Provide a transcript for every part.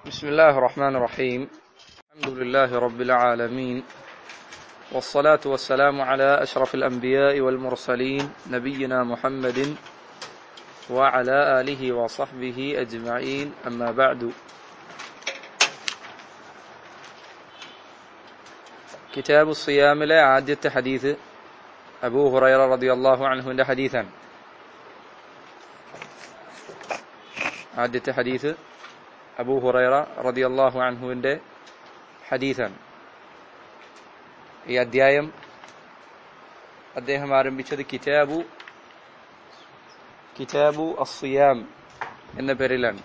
بسم الله الرحمن الرحيم الحمد لله رب العالمين والصلاة والسلام على أشرف الأنبياء والمرسلين نبينا محمد وعلى آله وصحبه أجمعين أما بعد كتاب الصيام لا عادة حديث أبو هريرة رضي الله عنه عند حديثا ആദ്യത്തെ ഹദീസ് അബൂ ഹുറൈറ റദിയല്ലാഹു അൻഹുവിന്റെ ഹദീസാണ് ഈ അധ്യായം അദ്ദേഹം ആരംഭിച്ചത് കിതാബു കിതാബു അസ്സിയാം എന്ന പേരിലാണ്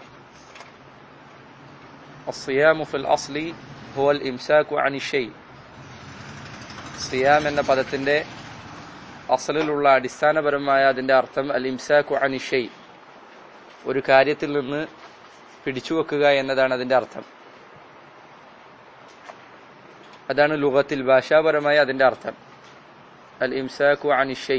അസ്സിയാമു ഫിൽ അസ്ലി ഹുവൽ ഇംസാഖു അനി ഷൈ സിയാം എന്ന പദത്തിന്റെ അസലിലുള്ള അടിസ്ഥാനപരമായ അതിന്റെ അർത്ഥം അൽ ഇംസാഖു അനി ഷൈ ഒരു കാര്യത്തിൽ നിന്ന് പിടിച്ചു വെക്കുക എന്നതാണ് അതിന്റെ അർത്ഥം അതാണ് ലുഗത്തിൽ ഭാഷാപരമായ അതിന്റെ അർത്ഥം അൽ ഇംസാഖു അനിഷൈ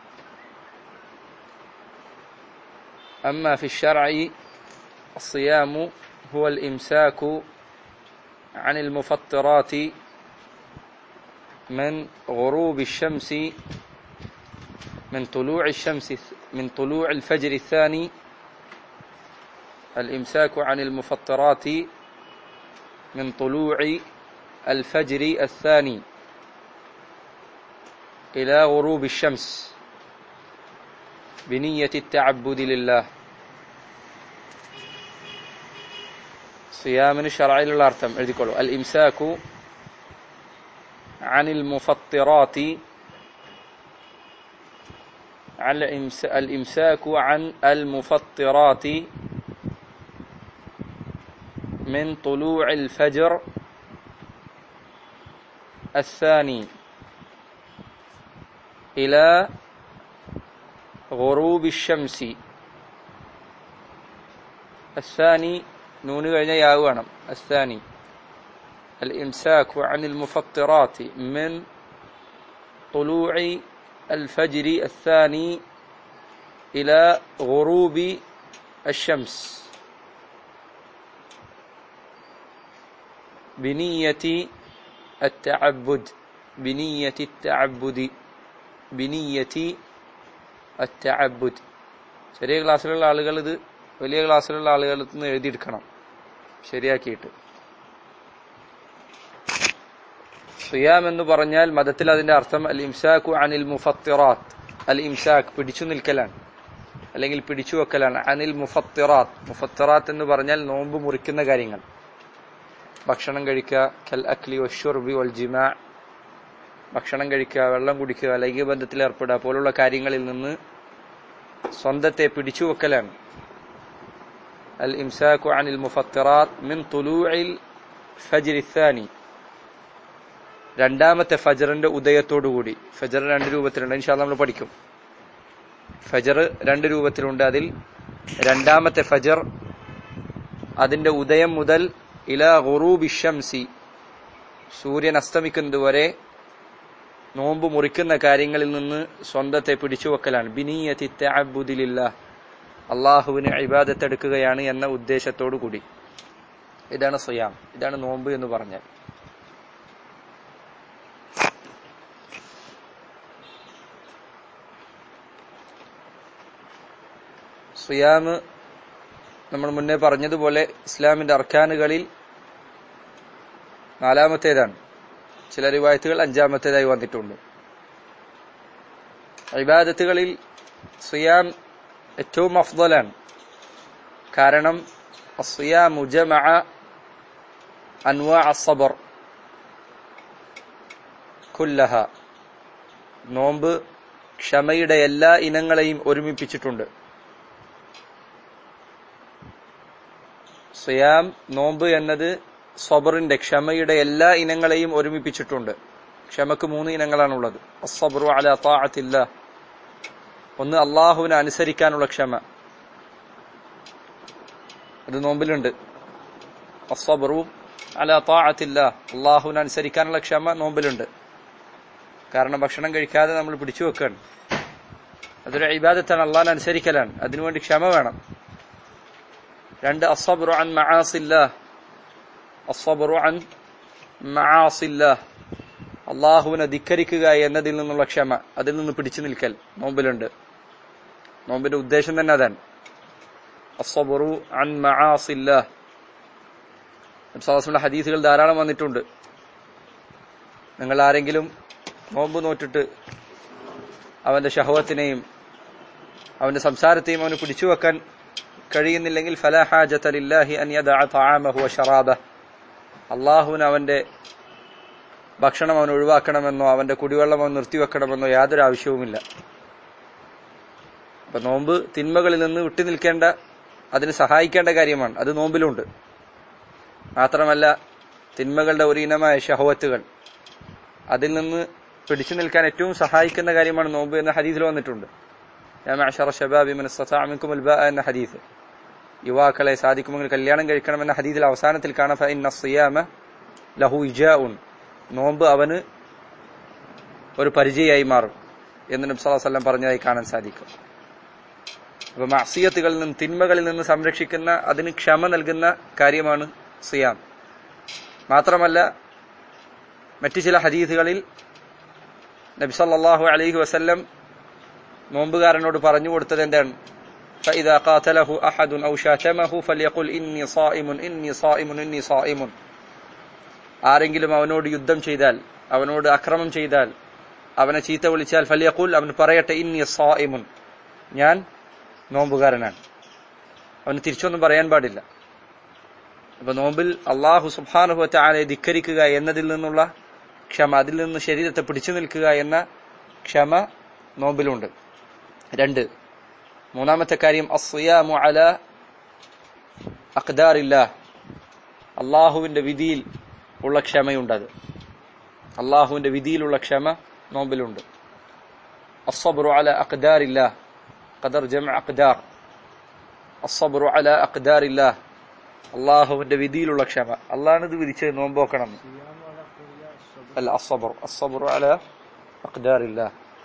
أما في الشرع الصيام هو الإمساك عن المفطرات من غروب الشمس من طلوع الشمس من طلوع الفجر الثاني الإمساك عن المفطرات من طلوع الفجر الثاني إلى غروب الشمس بنية التعبد لله صيام الشرعي للأرتم الإمساك عن المفطرات الإمساك عن المفطرات من طلوع الفجر الثاني إلى غروب الشمس الثاني نون ياوانم الثاني الإمساك عن المفطرات من طلوع الفجر الثاني إلى غروب الشمس بنية التعبد بنية التعبد بنية التعبد ചെറിയ ക്ലാസ്സിലുള്ള ആളുകൾ ഇത് വലിയ ക്ലാസ്സിലുള്ള ആളുകളിൽ നിന്ന് എഴുതിയെടുക്കണം ശരിയാക്കിയിട്ട് സിയാം എന്ന് പറഞ്ഞാൽ മതത്തിൽ അതിന്റെ അർത്ഥം അൽ ഇംസാഖു അനിൽ മുഫത്തിറാത്ത് അൽ ഇംസാഖ് പിടിച്ചു നിൽക്കലാണ് അല്ലെങ്കിൽ പിടിച്ചു വെക്കലാണ് അനിൽ മുഫത്തിറാത്ത് മുഫത്തിറാത്ത് എന്ന് പറഞ്ഞാൽ നോമ്പ് മുറിക്കുന്ന കാര്യങ്ങൾ ഭക്ഷണം കഴിക്കുക കൽ അക്ലി വഷുർബി വൽ ജിമാ ഭക്ഷണം കഴിക്കുക വെള്ളം കുടിക്കുക ലൈംഗിക ബന്ധത്തിൽ ഏർപ്പെടുക പോലുള്ള കാര്യങ്ങളിൽ നിന്ന് സ്വന്തത്തെ പിടിച്ചു വെക്കലാണ് അൽ ഇംസാഖു അനിൽ മുഫത്തിറാത്ത് മിൻ തുലൂഇൽ ഫജ്ർ ത്ഥാനി രണ്ടാമത്തെ ഫജറിന്റെ ഉദയത്തോടുകൂടി ഫജർ രണ്ട് രൂപത്തിലുണ്ട് ഇൻഷാല് നമ്മൾ പഠിക്കും ഫജർ രണ്ട് രൂപത്തിലുണ്ട് അതിൽ രണ്ടാമത്തെ ഫജർ അതിന്റെ ഉദയം മുതൽ ഇല ഗുറൂബി ഷംസി സൂര്യൻ അസ്തമിക്കുന്നത് വരെ നോമ്പ് മുറിക്കുന്ന കാര്യങ്ങളിൽ നിന്ന് സ്വന്തത്തെ പിടിച്ചുവെക്കലാണ് ബിനീയത്തി തഅബ്ബുദിലില്ല അള്ളാഹുവിന് ഇബാദത്തെടുക്കുകയാണ് എന്ന ഉദ്ദേശത്തോടു കൂടി ഇതാണ് സ്വയാം ഇതാണ് നോമ്പ് എന്ന് പറഞ്ഞാൽ സുയാമ് നമ്മൾ മുന്നേ പറഞ്ഞതുപോലെ ഇസ്ലാമിന്റെ അർക്കാനുകളിൽ നാലാമത്തേതാണ് ചില റിവായത്തുകൾ അഞ്ചാമത്തേതായി വന്നിട്ടുണ്ട് ഇബാദത്തുകളിൽ സുയാം ഏറ്റവും അഫ്ദലാണ് കാരണം الصيام جمع أنواع الصبر كلها നോമ്പ് ക്ഷമയുടെ എല്ലാ ഇനങ്ങളെയും ഒരുമിപ്പിച്ചിട്ടുണ്ട് സിയാം നോമ്പ് എന്നത് സബറിന്റെ ക്ഷമയുടെ എല്ലാ ഇനങ്ങളെയും ഒരുമിപ്പിച്ചിട്ടുണ്ട് ക്ഷമക്ക് മൂന്ന് ഇനങ്ങളാണുള്ളത് അസബറു അല താഅത്തില്ല ഒന്ന് അള്ളാഹുവിനെ അനുസരിക്കാനുള്ള ക്ഷമ അത് നോമ്പിലുണ്ട് അസബറു അല താഅത്തില്ല അള്ളാഹുവിനെ അനുസരിക്കാനുള്ള ക്ഷമ നോമ്പിലുണ്ട് കാരണം ഭക്ഷണം കഴിക്കാതെ നമ്മൾ പിടിച്ചു വെക്കുകയാണ് അതൊരു ഇബാദത്താണ് അള്ളാഹിനെ അനുസരിക്കലാണ് അതിനുവേണ്ടി ക്ഷമ വേണം രണ്ട് അസബ്റു അൻ മആസില്ലാ അസബ്റു അൻ മആസില്ലാ അള്ളാഹുവിനെ ധിക്കരിക്കുക എന്നതിൽ നിന്നുള്ള ക്ഷമ അതിൽ നിന്ന് പിടിച്ചു നിൽക്കൽ നോമ്പിലുണ്ട് നോമ്പിന്റെ ഉദ്ദേശം തന്നെ അതാണ് അസബറു അൻ മആസില്ലാ നബ്സാസിന്റെ ഹദീസുകൾ ധാരാളം വന്നിട്ടുണ്ട് നിങ്ങൾ ആരെങ്കിലും നോമ്പ് നോറ്റിട്ട് അവന്റെ ഷഹവത്തിനെയും അവന്റെ സംസാരത്തെയും അവന് പിടിച്ചു വെക്കാൻ കഴിയുന്നില്ലെങ്കിൽ ഫലഹാജത്തലില്ലാഹി അൻ യദഅ തആമഹു വശറാബഹ അള്ളാഹുവിന് അവന്റെ ഭക്ഷണം അവൻ ഒഴിവാക്കണമെന്നോ അവന്റെ കുടിവെള്ളം അവൻ നിർത്തിവെക്കണമെന്നോ യാതൊരു ആവശ്യവുമില്ല അപ്പൊ നോമ്പ് തിന്മകളിൽ നിന്ന് വിട്ടു നിൽക്കേണ്ട അതിന് സഹായിക്കേണ്ട കാര്യമാണ് അത് നോമ്പിലുണ്ട് മാത്രമല്ല തിന്മകളുടെ ഒരു ഇനമായ ഷഹവത്തുകൾ അതിൽ നിന്ന് പിടിച്ചു നിൽക്കാൻ ഏറ്റവും സഹായിക്കുന്ന കാര്യമാണ് നോമ്പ് എന്ന ഹദീസിൽ വന്നിട്ടുണ്ട് എന്ന ഹദീസ് യുവാക്കളെ സാധിക്കുമെങ്കിൽ കല്യാണം കഴിക്കണമെന്ന ഹദീസിൽ അവസാനത്തിൽ കാണാം ലഹു ഇജാഉൻ നോമ്പ് അവന് ഒരു പരിചയമായി മാറും എന്ന് നബി സല്ലല്ലാഹു അലൈഹി വസല്ലം പറഞ്ഞതായി കാണാൻ സാധിക്കും അപ്പൊ മഅസിയത്തുകളിൽ നിന്ന് തിന്മകളിൽ നിന്ന് സംരക്ഷിക്കുന്ന അതിന് ക്ഷമ നൽകുന്ന കാര്യമാണ് സിയാം മാത്രമല്ല മറ്റു ചില ഹദീസുകളിൽ നബി സല്ലല്ലാഹു അലൈഹി വസല്ലം നോമ്പുകാരനോട് പറഞ്ഞു കൊടുത്തത് എന്താണ് فإذا قاتله أحد أو شاتمه فليقل إني صائم إني صائم إني صائم ആരെങ്കിലും അവനോട് യുദ്ധം ചെയ്താൽ അവനോട് അക്രമം ചെയ്താൽ അവനെ ചീത്ത വിളിച്ചാൽ ഫലിയഖുൽ അവൻ പറയട്ടെ ഇന്നി സായിമുൻ ഞാൻ നോമ്പുകാരനാണ് അവന് തിരിച്ചൊന്നും പറയാൻ പാടില്ല അപ്പൊ നോമ്പിൽ അള്ളാഹു സുബാനുഭവത്തെ ആനെ ധിക്കരിക്കുക എന്നതിൽ നിന്നുള്ള ക്ഷമ അതിൽ നിന്ന് ശരീരത്തെ പിടിച്ചു നിൽക്കുക എന്ന ക്ഷമ നോമ്പിലുണ്ട് രണ്ട് മൂന്നാമത്തെ കാര്യം അസ്യാമു അല അഖ്ദാറില്ല അള്ളാഹുവിന്റെ വിധിയിൽ ഉള്ള ക്ഷമയുണ്ട് അത് അള്ളാഹുവിന്റെ വിധിയിലുള്ള ക്ഷമ നോമ്പിലുണ്ട് അസ്സബ്റു അല അഖ്ദാറില്ല ഖദർ ജമ അഖ്ദാർ അസ്സബ്റു അല അഖ്ദാറില്ല അള്ളാഹുവിന്റെ വിധിയിലുള്ള ക്ഷമ അള്ളാഹാണ് ഇത് വിധിച്ചത് നോമ്പോക്കണം അല്ല അസ്സബ്റു അസ്സബ്റു അല അഖ്ദാറില്ല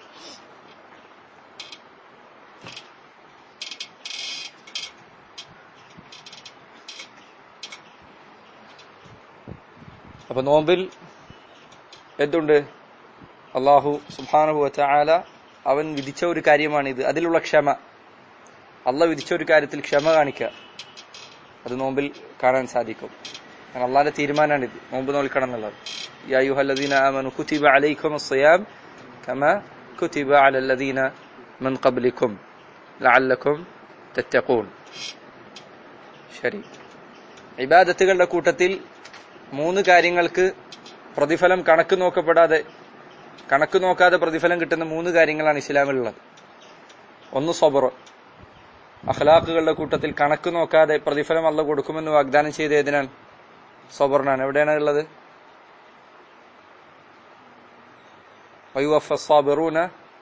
അപ്പൊ നോമ്പിൽ എന്തുണ്ട് അള്ളാഹു സുബാനഹു വച്ചാല അവൻ വിധിച്ച ഒരു കാര്യമാണിത് അതിലുള്ള ക്ഷമ അള്ള വിധിച്ച ഒരു കാര്യത്തിൽ ക്ഷമ കാണിക്കുക അത് നോമ്പിൽ കാണാൻ സാധിക്കും കാരണം അള്ളാന്റെ തീരുമാനമാണിത് നോമ്പ് നോൽക്കണം എന്നുള്ളത് യായുഹല്ലദീന ആമനു കുതിബ അലൈക്കും അസ്സയാം കമ കുതിബ അലല്ലദീന من قبلكم لعلكم تتقون ശരി ഇബാദത്തുകളുടെ കൂട്ടത്തിൽ മൂന്ന് കാര്യങ്ങൾക്ക് പ്രതിഫലം കണക്ക് നോക്കപ്പെടാതെ കണക്ക് നോക്കാതെ പ്രതിഫലം കിട്ടുന്ന മൂന്ന് കാര്യങ്ങളാണ് ഇസ്ലാമിലുള്ളത് ഒന്ന് സബർ അഖ്ലാഖുകളുടെ കൂട്ടത്തിൽ കണക്ക് നോക്കാതെ പ്രതിഫലം അല്ല കൊടുക്കുമെന്ന് വാഗ്ദാനം ചെയ്ത ഏതിനാണ് സബറിനാണ് എവിടെയാണ് ഉള്ളത് വയുവഫസാബിറൂന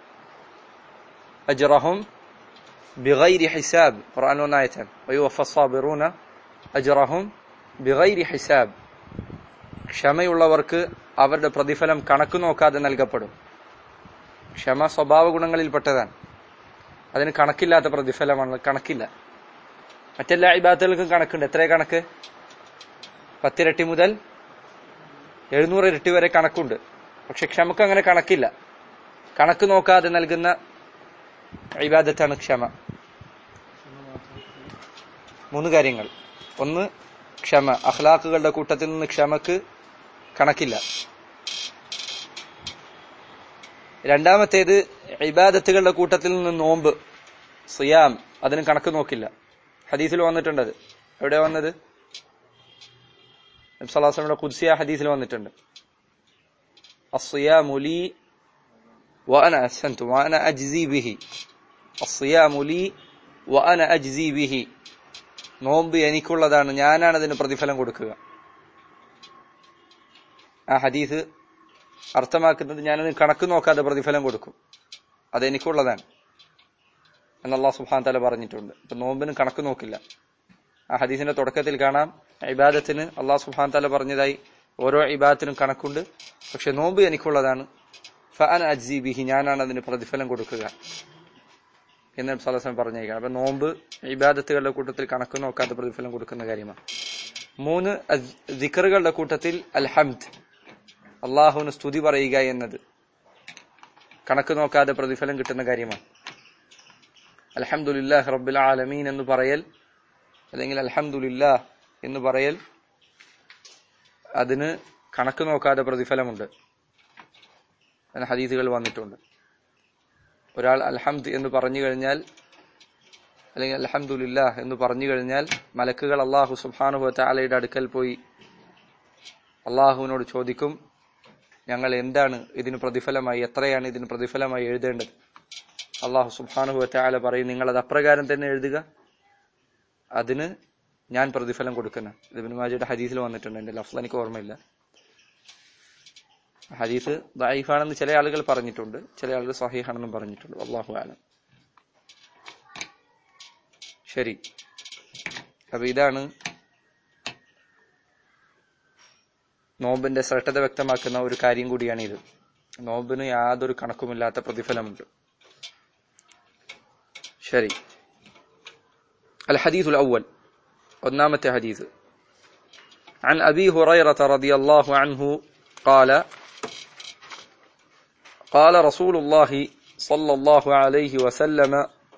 അജ്റഹും ബിഗൈരി ഹിസാബ് ഖുർആൻ ഒന്നായറ്റാണ് വയുവഫസാബിറൂന അജ്റഹും ബിഗൈരി ഹിസാബ് ക്ഷമയുള്ളവർക്ക് അവരുടെ പ്രതിഫലം കണക്ക് നോക്കാതെ നൽകപ്പെടും ക്ഷമ സ്വഭാവ ഗുണങ്ങളിൽപ്പെട്ടതാണ് അതിന് കണക്കില്ലാത്ത പ്രതിഫലമാണ് കണക്കില്ല മറ്റെല്ലാ ഇബാത്തുകൾക്കും കണക്കുണ്ട് എത്ര കണക്ക് പത്തിരട്ടി മുതൽ എഴുന്നൂറ് ഇരട്ടി വരെ കണക്കുണ്ട് പക്ഷെ ക്ഷമക്ക് അങ്ങനെ കണക്കില്ല കണക്ക് നോക്കാതെ നൽകുന്ന ഇബാദത്താണ് ക്ഷമ മൂന്ന് കാര്യങ്ങൾ ഒന്ന് ക്ഷമ അഖ്ലാഖുകളുടെ കൂട്ടത്തിൽ നിന്ന് ക്ഷമക്ക് കണക്കില്ല രണ്ടാമത്തേത് ഇബാദത്തുകളുടെ കൂട്ടത്തിൽ നിന്ന് നോമ്പ് സിയാം അതിന് കണക്ക് നോക്കില്ല ഹദീസിൽ വന്നിട്ടുണ്ട് എവിടെ വന്നത് നബ്സലാസ്ലമിയുടെ കുദ്സിയ ഹദീസിൽ വന്നിട്ടുണ്ട് الصيام لي وأنا أحسنت وأنا أجزي به الصيام لي وأنا أجزي به നോമ്പ് എനിക്കുള്ളതാണ് ഞാനാണ് അതിന് പ്രതിഫലം കൊടുക്കുക ആ ഹദീസ് അർത്ഥമാക്കുന്നത് ഞാനതിന് കണക്ക് നോക്കാതെ പ്രതിഫലം കൊടുക്കും അത് എനിക്കുള്ളതാണ് എന്ന് അള്ളാഹു സുഹാൻ തല പറഞ്ഞിട്ടുണ്ട് ഇപ്പൊ നോമ്പിന് കണക്ക് നോക്കില്ല ആ ഹദീസിന്റെ തുടക്കത്തിൽ കാണാം ഇബാദത്തിന് അള്ളാഹു സുഹാൻ തല പറഞ്ഞതായി ഓരോ ഇബാദത്തിനും കണക്കുണ്ട് പക്ഷെ നോമ്പ് എനിക്കുള്ളതാണ് ഫഅൻ അജ്സി ബിഹി ഞാനാണ് അതിന് പ്രതിഫലം കൊടുക്കുക എന്ന് സലസം പറഞ്ഞേക്കാണ് അപ്പൊ നോമ്പ് ഇബാദത്തുകളുടെ കൂട്ടത്തിൽ കണക്ക് നോക്കാതെ പ്രതിഫലം കൊടുക്കുന്ന കാര്യമാണ് മൂന്ന് ദിക്കറുകളുടെ കൂട്ടത്തിൽ അൽഹംദ് അള്ളാഹുവിന് സ്തുതി പറയുക എന്നത് കണക്ക് നോക്കാതെ പ്രതിഫലം കിട്ടുന്ന കാര്യമാണ് അൽഹംദുലില്ലാഹ് റബ്ബിൽ ആലമീൻ എന്ന് പറയൽ അല്ലെങ്കിൽ അൽഹംദുലില്ലാ എന്ന് പറയൽ അതിന് കണക്ക് നോക്കാതെ പ്രതിഫലമുണ്ട് അതിന് ഹദീസുകൾ വന്നിട്ടുണ്ട് ഒരാൾ അൽഹംദ് എന്ന് പറഞ്ഞു കഴിഞ്ഞാൽ അല്ലെങ്കിൽ അൽഹംദുലില്ല എന്ന് പറഞ്ഞു കഴിഞ്ഞാൽ മലക്കുകൾ അള്ളാഹു സുബാനുഹു താലയുടെ അടുക്കൽ പോയി അള്ളാഹുവിനോട് ചോദിക്കും ഞങ്ങൾ എന്താണ് ഇതിന് പ്രതിഫലമായി എത്രയാണ് ഇതിന് പ്രതിഫലമായി എഴുതേണ്ടത് അള്ളാഹു സുബാനുഹു താല പറയും നിങ്ങൾ അത് അപ്രകാരം തന്നെ എഴുതുക അതിന് ഞാൻ പ്രതിഫലം കൊടുക്കുന്ന ഇത് ഇബ്നു മാജയുടെ ഹദീസിൽ വന്നിട്ടുണ്ട് എന്റെ ലഫ്സ് എനിക്ക് ഓർമ്മയില്ല ഹദീസ് ദൈഫാണെന്ന് ചില ആളുകൾ പറഞ്ഞിട്ടുണ്ട് ചില ആളുകൾ സഹീഹാണെന്നും പറഞ്ഞിട്ടുണ്ട് അള്ളാഹു ആലം ശരി അപ്പൊ ഇതാണ് നോമ്പിന്റെ ശ്രദ്ധത വ്യക്തമാക്കുന്ന ഒരു കാര്യം കൂടിയാണ് ഇത് നോമ്പിന് യാതൊരു കണക്കുമില്ലാത്ത പ്രതിഫലമുണ്ട് ശരി അൽ ഹദീസുൽ അവൽ ഒന്നാമത്തെ ഹദീസ് عن أبي هريرة رضي الله عنه قال قال رسول الله صلى الله عليه وسلم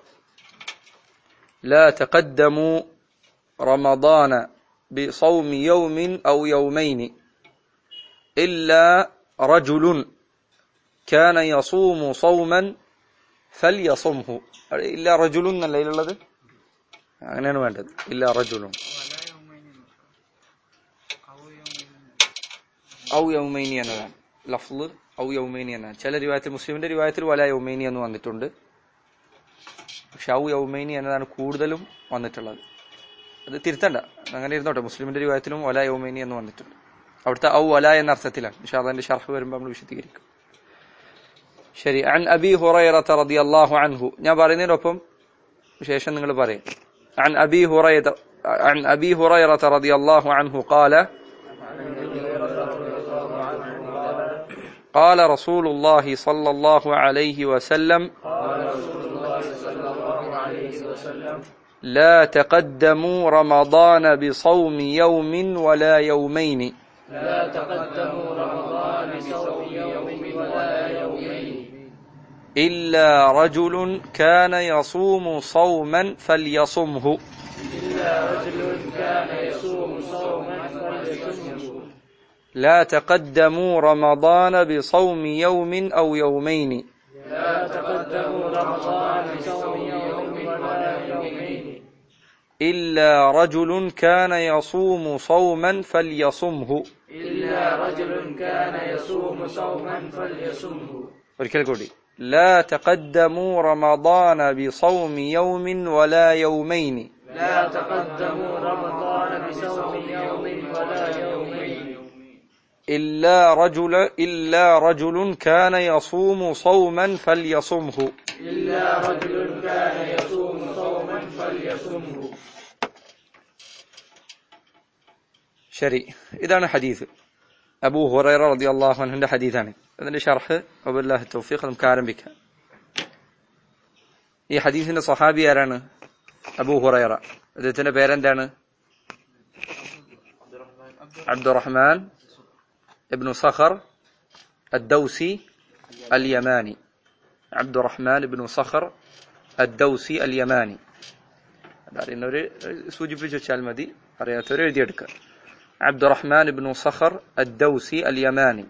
لا تقدموا رمضان بصوم يوم أو يومين إلا رجل كان يصوم صوما فليصمه إلا رجل الليل الذي അങ്ങനെയാണ് വേണ്ടത് ഇല്ല റജുലും ഔ യൗമൈനി എന്നതാണ് ലഫ്ല് ഔ യൗമൈനി എന്നാണ് ചില രൂപത്തിൽ മുസ്ലിമിന്റെ രൂപത്തിൽ വല യൗമൈനി എന്ന് വന്നിട്ടുണ്ട് പക്ഷെ ഔ യൗമൈനി എന്നതാണ് കൂടുതലും വന്നിട്ടുള്ളത് അത് തിരുത്തണ്ട അങ്ങനെ ഇരുന്നോട്ടെ മുസ്ലിമിന്റെ രൂപത്തിലും വല യൗമൈനി എന്ന് വന്നിട്ടുണ്ട് അവിടുത്തെ ഔ വല എന്ന അർത്ഥത്തിലാണ് പക്ഷെ അതിന്റെ ഷർഫ് വരുമ്പോൾ നമ്മൾ വിശദീകരിക്കും ശരി അൻ അബി ഹുറൈറ റളിയല്ലാഹു അൻഹു ഞാൻ പറയുന്നതിനൊപ്പം ശേഷം നിങ്ങൾ പറയും عن أبي هريرة عن أبي هريرة رضي الله عنه قال قال رسول الله صلى الله عليه وسلم لا تقدموا رمضان بصوم يوم ولا يومين لا تقدموا رمضان بصوم يوم ولا يومين إلا رجل كان يصوم صوما فليصمه إلا رجل كان يصوم صوما فليصمه لا تقدموا رمضان بصوم يوم أو يومين لا تقدموا رمضان بصوم يوم ولا يومين إلا رجل كان يصوم صوما فليصمه إلا رجل كان يصوم صوما فليصمه ഒരിക്കൽ കൂടി لا تقدموا رمضان بصوم يوم ولا يومين لا تقدموا رمضان بصوم يوم ولا يومين إلا رجل إلا رجل كان يصوم صوما فليصمه إلا رجل كان يصوم صوما فليصمه ശരി ഇതാണ് ഹദീസ് അബൂ ഹുറൈറ റളിയല്ലാഹു അൻഹുവിന്റെ ഹദീസാണ് അതിന്റെ ഷർഹ് വബില്ലാഹി തൗഫീഖ് നമുക്ക് ആരംഭിക്കാം ഈ ഹദീസിന്റെ സ്വഹാബി ആരാണ് അബൂ ഹുറൈറ അദ്ദേഹത്തിന്റെ പേരെന്താണ് അബ്ദുറഹ്മാൻ ഇബ്നു സഖർ الدوسي اليماني عبد الرحمن بن صخر الدوسي اليماني അറിയുന്നവര് സൂചിപ്പിച്ചു വെച്ചാൽ മതി അറിയാത്തവർ എഴുതിയെടുക്കുക عبد الرحمن بن صخر الدوسي اليماني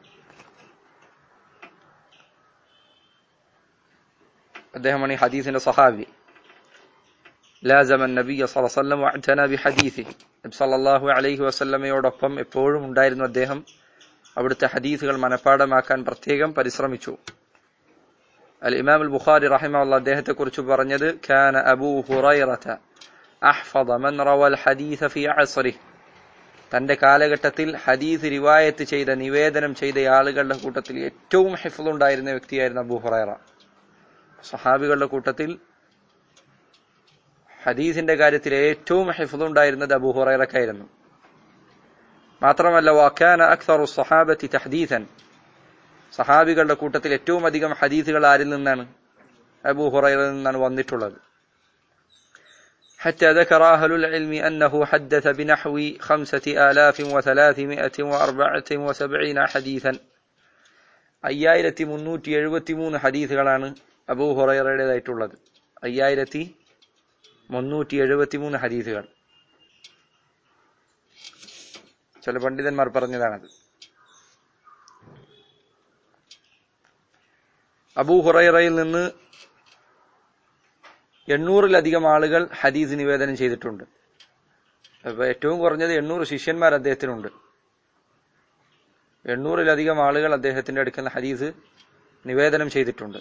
അദ്ദേഹമാണ് ഈ ഹദീസിന്റെ സഹാബി ലാസമ നബി സല്ലല്ലാഹു വഅതന ബിഹദീസിഹി നബി സല്ലല്ലാഹു അലൈഹി വസല്ലമയോടൊപ്പം എപ്പോഴും ഉണ്ടായിരുന്നു അദ്ദേഹം അവിടുത്തെ ഹദീസുകൾ മനഃപ്പാടമാക്കാൻ പ്രത്യേകം പരിശ്രമിച്ചു അൽ ഇമാം അൽ ബുഖാരി റഹിമഹുള്ള അദ്ദേഹത്തെ കുറിച്ച് പറഞ്ഞത് കാന അബൂ ഹുറൈറത അഹ്ഫദ മൻ റവൽ ഹദീസ ഫി അസ്രിഹി തന്റെ കാലഘട്ടത്തിൽ ഹദീസ് റിവായത്ത് ചെയ്ത നിവേദനം ചെയ്ത ആളുകളുടെ കൂട്ടത്തിൽ ഏറ്റവും ഹിഫ്ൽ ഉണ്ടായിരുന്ന വ്യക്തിയായിരുന്നു അബൂ ഹുറൈറ സഹാബികളുടെ കൂട്ടത്തിൽ ഹദീസിന്റെ കാര്യത്തിൽ ഏറ്റവും ഹിഫ്ൽ ഉണ്ടായിരുന്നത് അബൂ ഹുറൈറക്കായിരുന്നു മാത്രമല്ല വാക്കാന അക്സറു സഹാബത്തി തഹദീസൻ സഹാബികളുടെ കൂട്ടത്തിൽ ഏറ്റവും അധികം ഹദീസുകൾ ആരിൽ നിന്നാണ് അബൂ ഹുറൈറയിൽ നിന്നാണ് വന്നിട്ടുള്ളത് حتى ذكر أهل العلم أنه حدث بنحو خمسة آلاف وثلاثمائة وأربعة وسبعين حديثا അയ്യായിരത്തി മുന്നൂറ്റി എഴുപത്തി മൂന്ന് ഹദീസുകളാണ് അബൂ ഹുറൈറയുടേതായിട്ടുള്ളത് അയ്യായിരത്തി മുന്നൂറ്റി എഴുപത്തി മൂന്ന് ഹദീസുകൾ ചില പണ്ഡിതന്മാർ പറഞ്ഞതാണത് അബൂ ഹുറൈറയിൽ നിന്ന് എണ്ണൂറിലധികം ആളുകൾ ഹദീസ് നിവേദനം ചെയ്തിട്ടുണ്ട് അപ്പൊ ഏറ്റവും കുറഞ്ഞത് എണ്ണൂറ് ശിഷ്യന്മാർ അദ്ദേഹത്തിനുണ്ട് എണ്ണൂറിലധികം ആളുകൾ അദ്ദേഹത്തിന്റെ അടുക്കുന്ന ഹദീസ് നിവേദനം ചെയ്തിട്ടുണ്ട്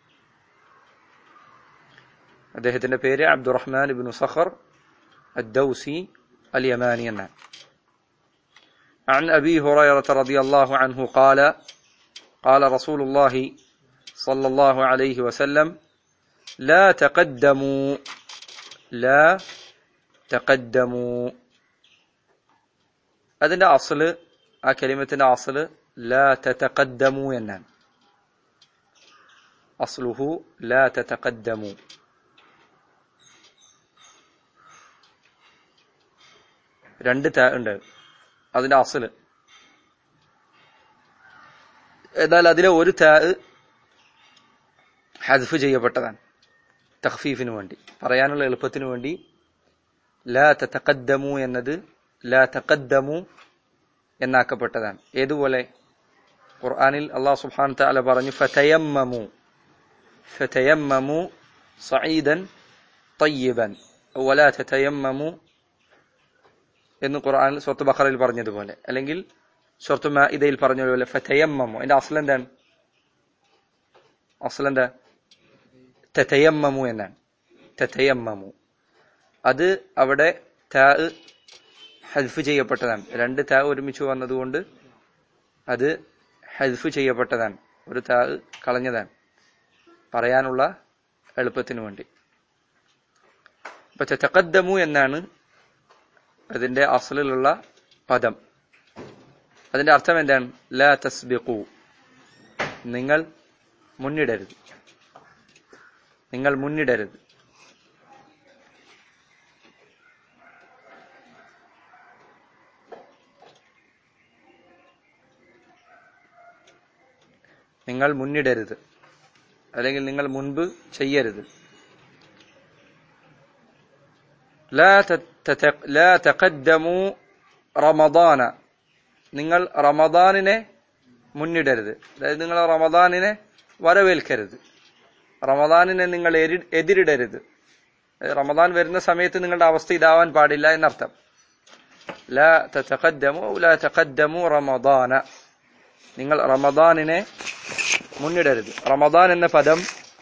അദ്ദേഹത്തിന്റെ പേര് അബ്ദുറഹ്മാൻ ഇബ്നു സഖർ الدوسي اليماني എന്നാണ് عن أبي هريرة رضي الله عنه قال قال رسول الله صلى الله عليه وسلم لا تقدموا لا تقدموا അതിന്റെ അസല് ആ കലിമത്തിന്റെ അസല് ലാ തതഖദ്ദമു എന്നാണ് അസ്ലുഹു ലാ തതഖദ്ദമു രണ്ട് ത ഉണ്ട് അതിന്റെ അസല് എന്നാൽ അതിലെ ഒരു ത ഹദ്ഫ് ചെയ്യപ്പെട്ടതാണ് തഖ്ഫീഫിന് വേണ്ടി പറയാനുള്ള എളുപ്പത്തിന് വേണ്ടി ലാ തതഖദ്ദമു എന്നത് ലാ തഖദ്ദമു എന്നാക്കപ്പെട്ടതാണ് ഏതുപോലെ ഖുർആനിൽ അള്ളാഹു സുബ്ഹാനഹു തആല പറഞ്ഞു ഫതയമ്മമു ഫതയമ്മമു സഈദൻ طيبا ولا تتيمموا എന്ന് ഖുർആനിൽ സൂറത്ത് ബഖറയിൽ പറഞ്ഞതുപോലെ അല്ലെങ്കിൽ സൂറത്ത് മാഇദയിൽ പറഞ്ഞതുപോലെ ഫതയമ്മമു അതിന്റെ അസ്ൽ എന്താണ് അസ്ൽ എന്താ തതയമ്മമു എന്നാണ് തതയമ്മമു അത് അവിടെ താ ഹദ്ഫ് ചെയ്യപ്പെട്ടതാണ് രണ്ട് താ ഒരുമിച്ച് വന്നതുകൊണ്ട് അത് ഹദ്ഫ് ചെയ്യപ്പെട്ടതാണ് ഒരു താ കളഞ്ഞതാണ് പറയാനുള്ള എളുപ്പത്തിന് വേണ്ടി അപ്പൊ തക്കദ്ദമു എന്നാണ് അതിന്റെ അസലിലുള്ള പദം അതിന്റെ അർത്ഥം എന്താണ് ലാ തസ്ബിഖു നിങ്ങൾ മുന്നിടരുത് നിങ്ങൾ മുന്നിടരുത് നിങ്ങൾ മുന്നിടരുത് അല്ലെങ്കിൽ നിങ്ങൾ മുൻപ് ചെയ്യരുത് لا تت- لا تقدموا റമദാന നിങ്ങൾ റമദാനിനെ മുന്നിടരുത് അതായത് നിങ്ങൾ റമദാനിനെ വരവേൽക്കരുത് റമദാനിനെ നിങ്ങൾ എരി- എതിരിടരുത് അതായത് റമദാൻ വരുന്ന സമയത്ത് നിങ്ങളുടെ അവസ്ഥ ഇതാവാൻ പാടില്ല എന്നർത്ഥം لا تتقدموا أو لا تقدموا റമദാന നിങ്ങൾ റമദാനിനെ മുന്നിടരുത് റമദാൻ എന്ന പദം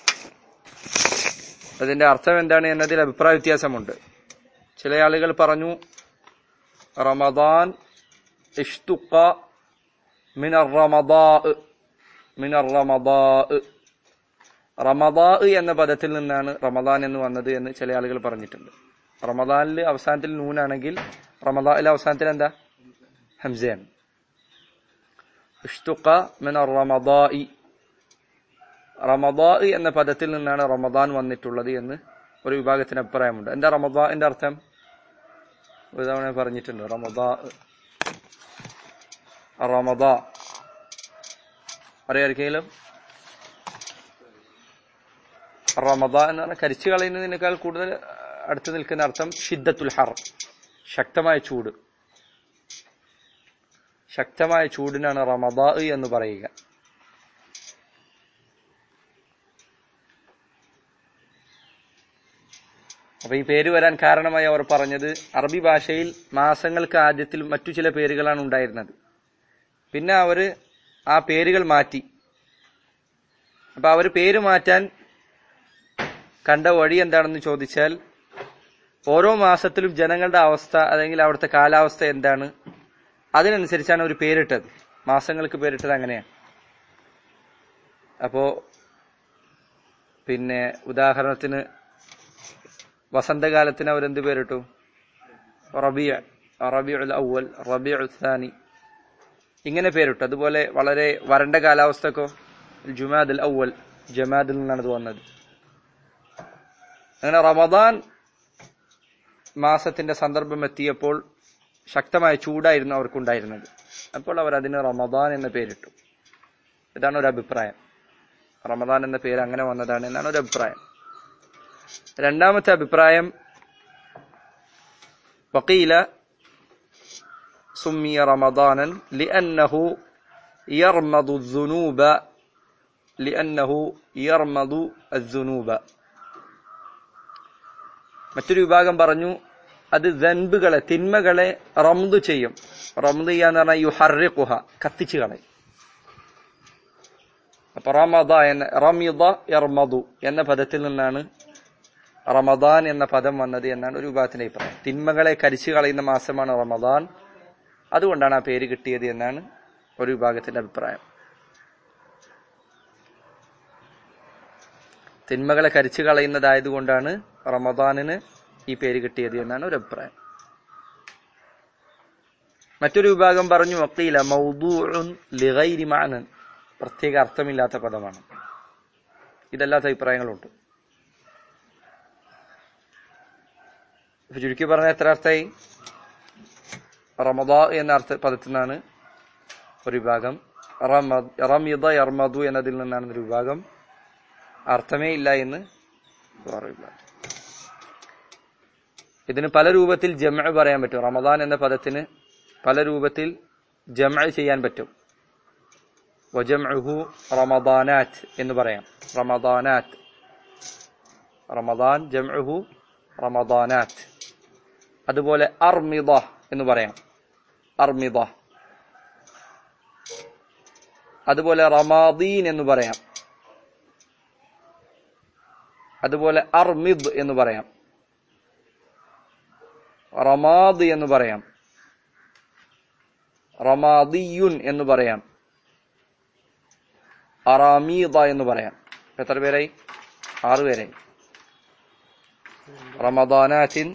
അതിന്റെ അർത്ഥം എന്താണ് എന്നതിൽ അഭിപ്രായ വ്യത്യാസമുണ്ട് ചില ആളുകൾ പറഞ്ഞു റമദാൻ ഇഷ്തുഖ മിനർ റമദാ മിനർ റമദാ റമദാ എന്ന പദത്തിൽ നിന്നാണ് റമദാൻ എന്ന് വന്നത് എന്ന് ചില ആളുകൾ പറഞ്ഞിട്ടുണ്ട് റമദാനിൽ അവസാനത്തിൽ നൂനാണെങ്കിൽ റമദാനിലെ അവസാനത്തിൽ എന്താ ഹംസയാണ് ഇഷ്തുഖ മിനർ റമദാഇ റമദാ എന്ന പദത്തിൽ നിന്നാണ് റമദാൻ വന്നിട്ടുള്ളത് എന്ന് ഒരു വിഭാഗത്തിന് അഭിപ്രായമുണ്ട് എന്താ റമദാന്റെ അർത്ഥം ഒരു തവണ പറഞ്ഞിട്ടുണ്ട് റമദാ റമദാ അറിയാർക്കെങ്കിലും റമദാ എന്ന് പറഞ്ഞാൽ കരിച്ചു കളയുന്നതിനേക്കാൾ കൂടുതൽ അടുത്ത് നിൽക്കുന്ന അർത്ഥം ഷിദ്ദത്തുൽ ഹർ ശക്തമായ ചൂട് ശക്തമായ ചൂടിനാണ് റമദാ എന്ന് പറയുക അപ്പൊ ഈ പേര് വരാൻ കാരണമായി അവർ പറഞ്ഞത് അറബി ഭാഷയിൽ മാസങ്ങൾക്ക് ആദ്യത്തിൽ മറ്റു ചില പേരുകളാണ് ഉണ്ടായിരുന്നത് പിന്നെ അവര് ആ പേരുകൾ മാറ്റി അപ്പൊ അവർ പേര് മാറ്റാൻ കണ്ട വഴി എന്താണെന്ന് ചോദിച്ചാൽ ഓരോ മാസത്തിലും ജനങ്ങളുടെ അവസ്ഥ അല്ലെങ്കിൽ അവിടുത്തെ കാലാവസ്ഥ എന്താണ് അതിനനുസരിച്ചാണ് ഒരു പേരിട്ടത് മാസങ്ങൾക്ക് പേരിട്ടത് അങ്ങനെയാണ് അപ്പോ പിന്നെ ഉദാഹരണത്തിന് വസന്തകാലത്തിന് അവരെന്ത് പേരിട്ടു റബിയ റബിഉൽ അവൽ റബിഉൽ ഥാനി ഇങ്ങനെ പേരിട്ടു അതുപോലെ വളരെ വരണ്ട കാലാവസ്ഥക്കോ ജുമാദുൽ അവൽ ജമാദിൽ നിന്നാണ് ഇത് വന്നത് അങ്ങനെ റമദാൻ മാസത്തിന്റെ സന്ദർഭം എത്തിയപ്പോൾ ശക്തമായ ചൂടായിരുന്നു അവർക്കുണ്ടായിരുന്നത് അപ്പോൾ അവർ അതിന് റമദാൻ എന്ന പേരിട്ടു ഇതാണ് ഒരു അഭിപ്രായം റമദാൻ എന്ന പേര് അങ്ങനെ വന്നതാണ് എന്നാണ് ഒരു അഭിപ്രായം രണ്ടാമത്തെ അഭിപ്രായം വക്കീല സുമ്മിയ റമദാനൻ ലിഅന്നഹു يرمض الذنوب لأنه يرمض الذنوب മറ്റൊരു വിഭാഗം പറഞ്ഞു അത് ദൻബുകളെ തിന്മകളെ റംദ് ചെയ്യും റംദ് ചെയ്യാന്ന് പറഞ്ഞാൽ യുഹറിഖുഹ കത്തിച്ചു കളയും അപ്പൊ റമദ എന്ന റമിദ യർമദു എന്ന പദത്തിൽ നിന്നാണ് റമദാൻ എന്ന പദം വന്നത് എന്നാണ് ഒരു വിഭാഗത്തിന്റെ അഭിപ്രായം തിന്മകളെ കരിച്ചു കളയുന്ന മാസമാണ് റമദാൻ അതുകൊണ്ടാണ് ആ പേര് കിട്ടിയത് എന്നാണ് ഒരു വിഭാഗത്തിന്റെ അഭിപ്രായം തിന്മകളെ കരിച്ചു കളയുന്നതായതുകൊണ്ടാണ് റമദാനിന് ഈ പേര് കിട്ടിയത് എന്നാണ് ഒരു അഭിപ്രായം മറ്റൊരു വിഭാഗം പറഞ്ഞു വക്കീല മൗദൂഉൻ ലിഗൈരി മാനൻ പ്രത്യേക അർത്ഥമില്ലാത്ത പദമാണ് ഇതല്ലാത്ത അഭിപ്രായങ്ങളുണ്ട് ഇപ്പൊ ചുരുക്കി പറഞ്ഞ എത്ര അർത്ഥമായി റമദ എന്ന അർത്ഥ പദത്തിൽ നിന്നാണ് ഒരു വിഭാഗം റമദ് റമിദ യർമദു എന്നതിൽ നിന്നാണ് ഒരു വിഭാഗം അർത്ഥമേ ഇല്ല എന്ന് വേറെ വിഭാഗം ഇതിന് പല രൂപത്തിൽ ജമ പറയാൻ പറ്റും റമദാൻ എന്ന പദത്തിന് പല രൂപത്തിൽ ജമ ചെയ്യാൻ പറ്റും വജംഉഹു റമദാനാത്ത് എന്ന് പറയാം റമദാനാത്ത് റമദാൻ ജംഉഹു റമദാനാത്ത് അതുപോലെ അർമിദ എന്ന് പറയാം അർമിദ അതുപോലെ റമാദീൻ എന്ന് പറയാം അതുപോലെ അർമിദ് എന്ന് പറയാം റമാദ് എന്ന് പറയാം റമാദിയുൻ എന്ന് പറയാം അറാമീദ എന്ന് പറയാം എത്ര പേരായി ആറ് പേരായി റമദാനാത്തിൻ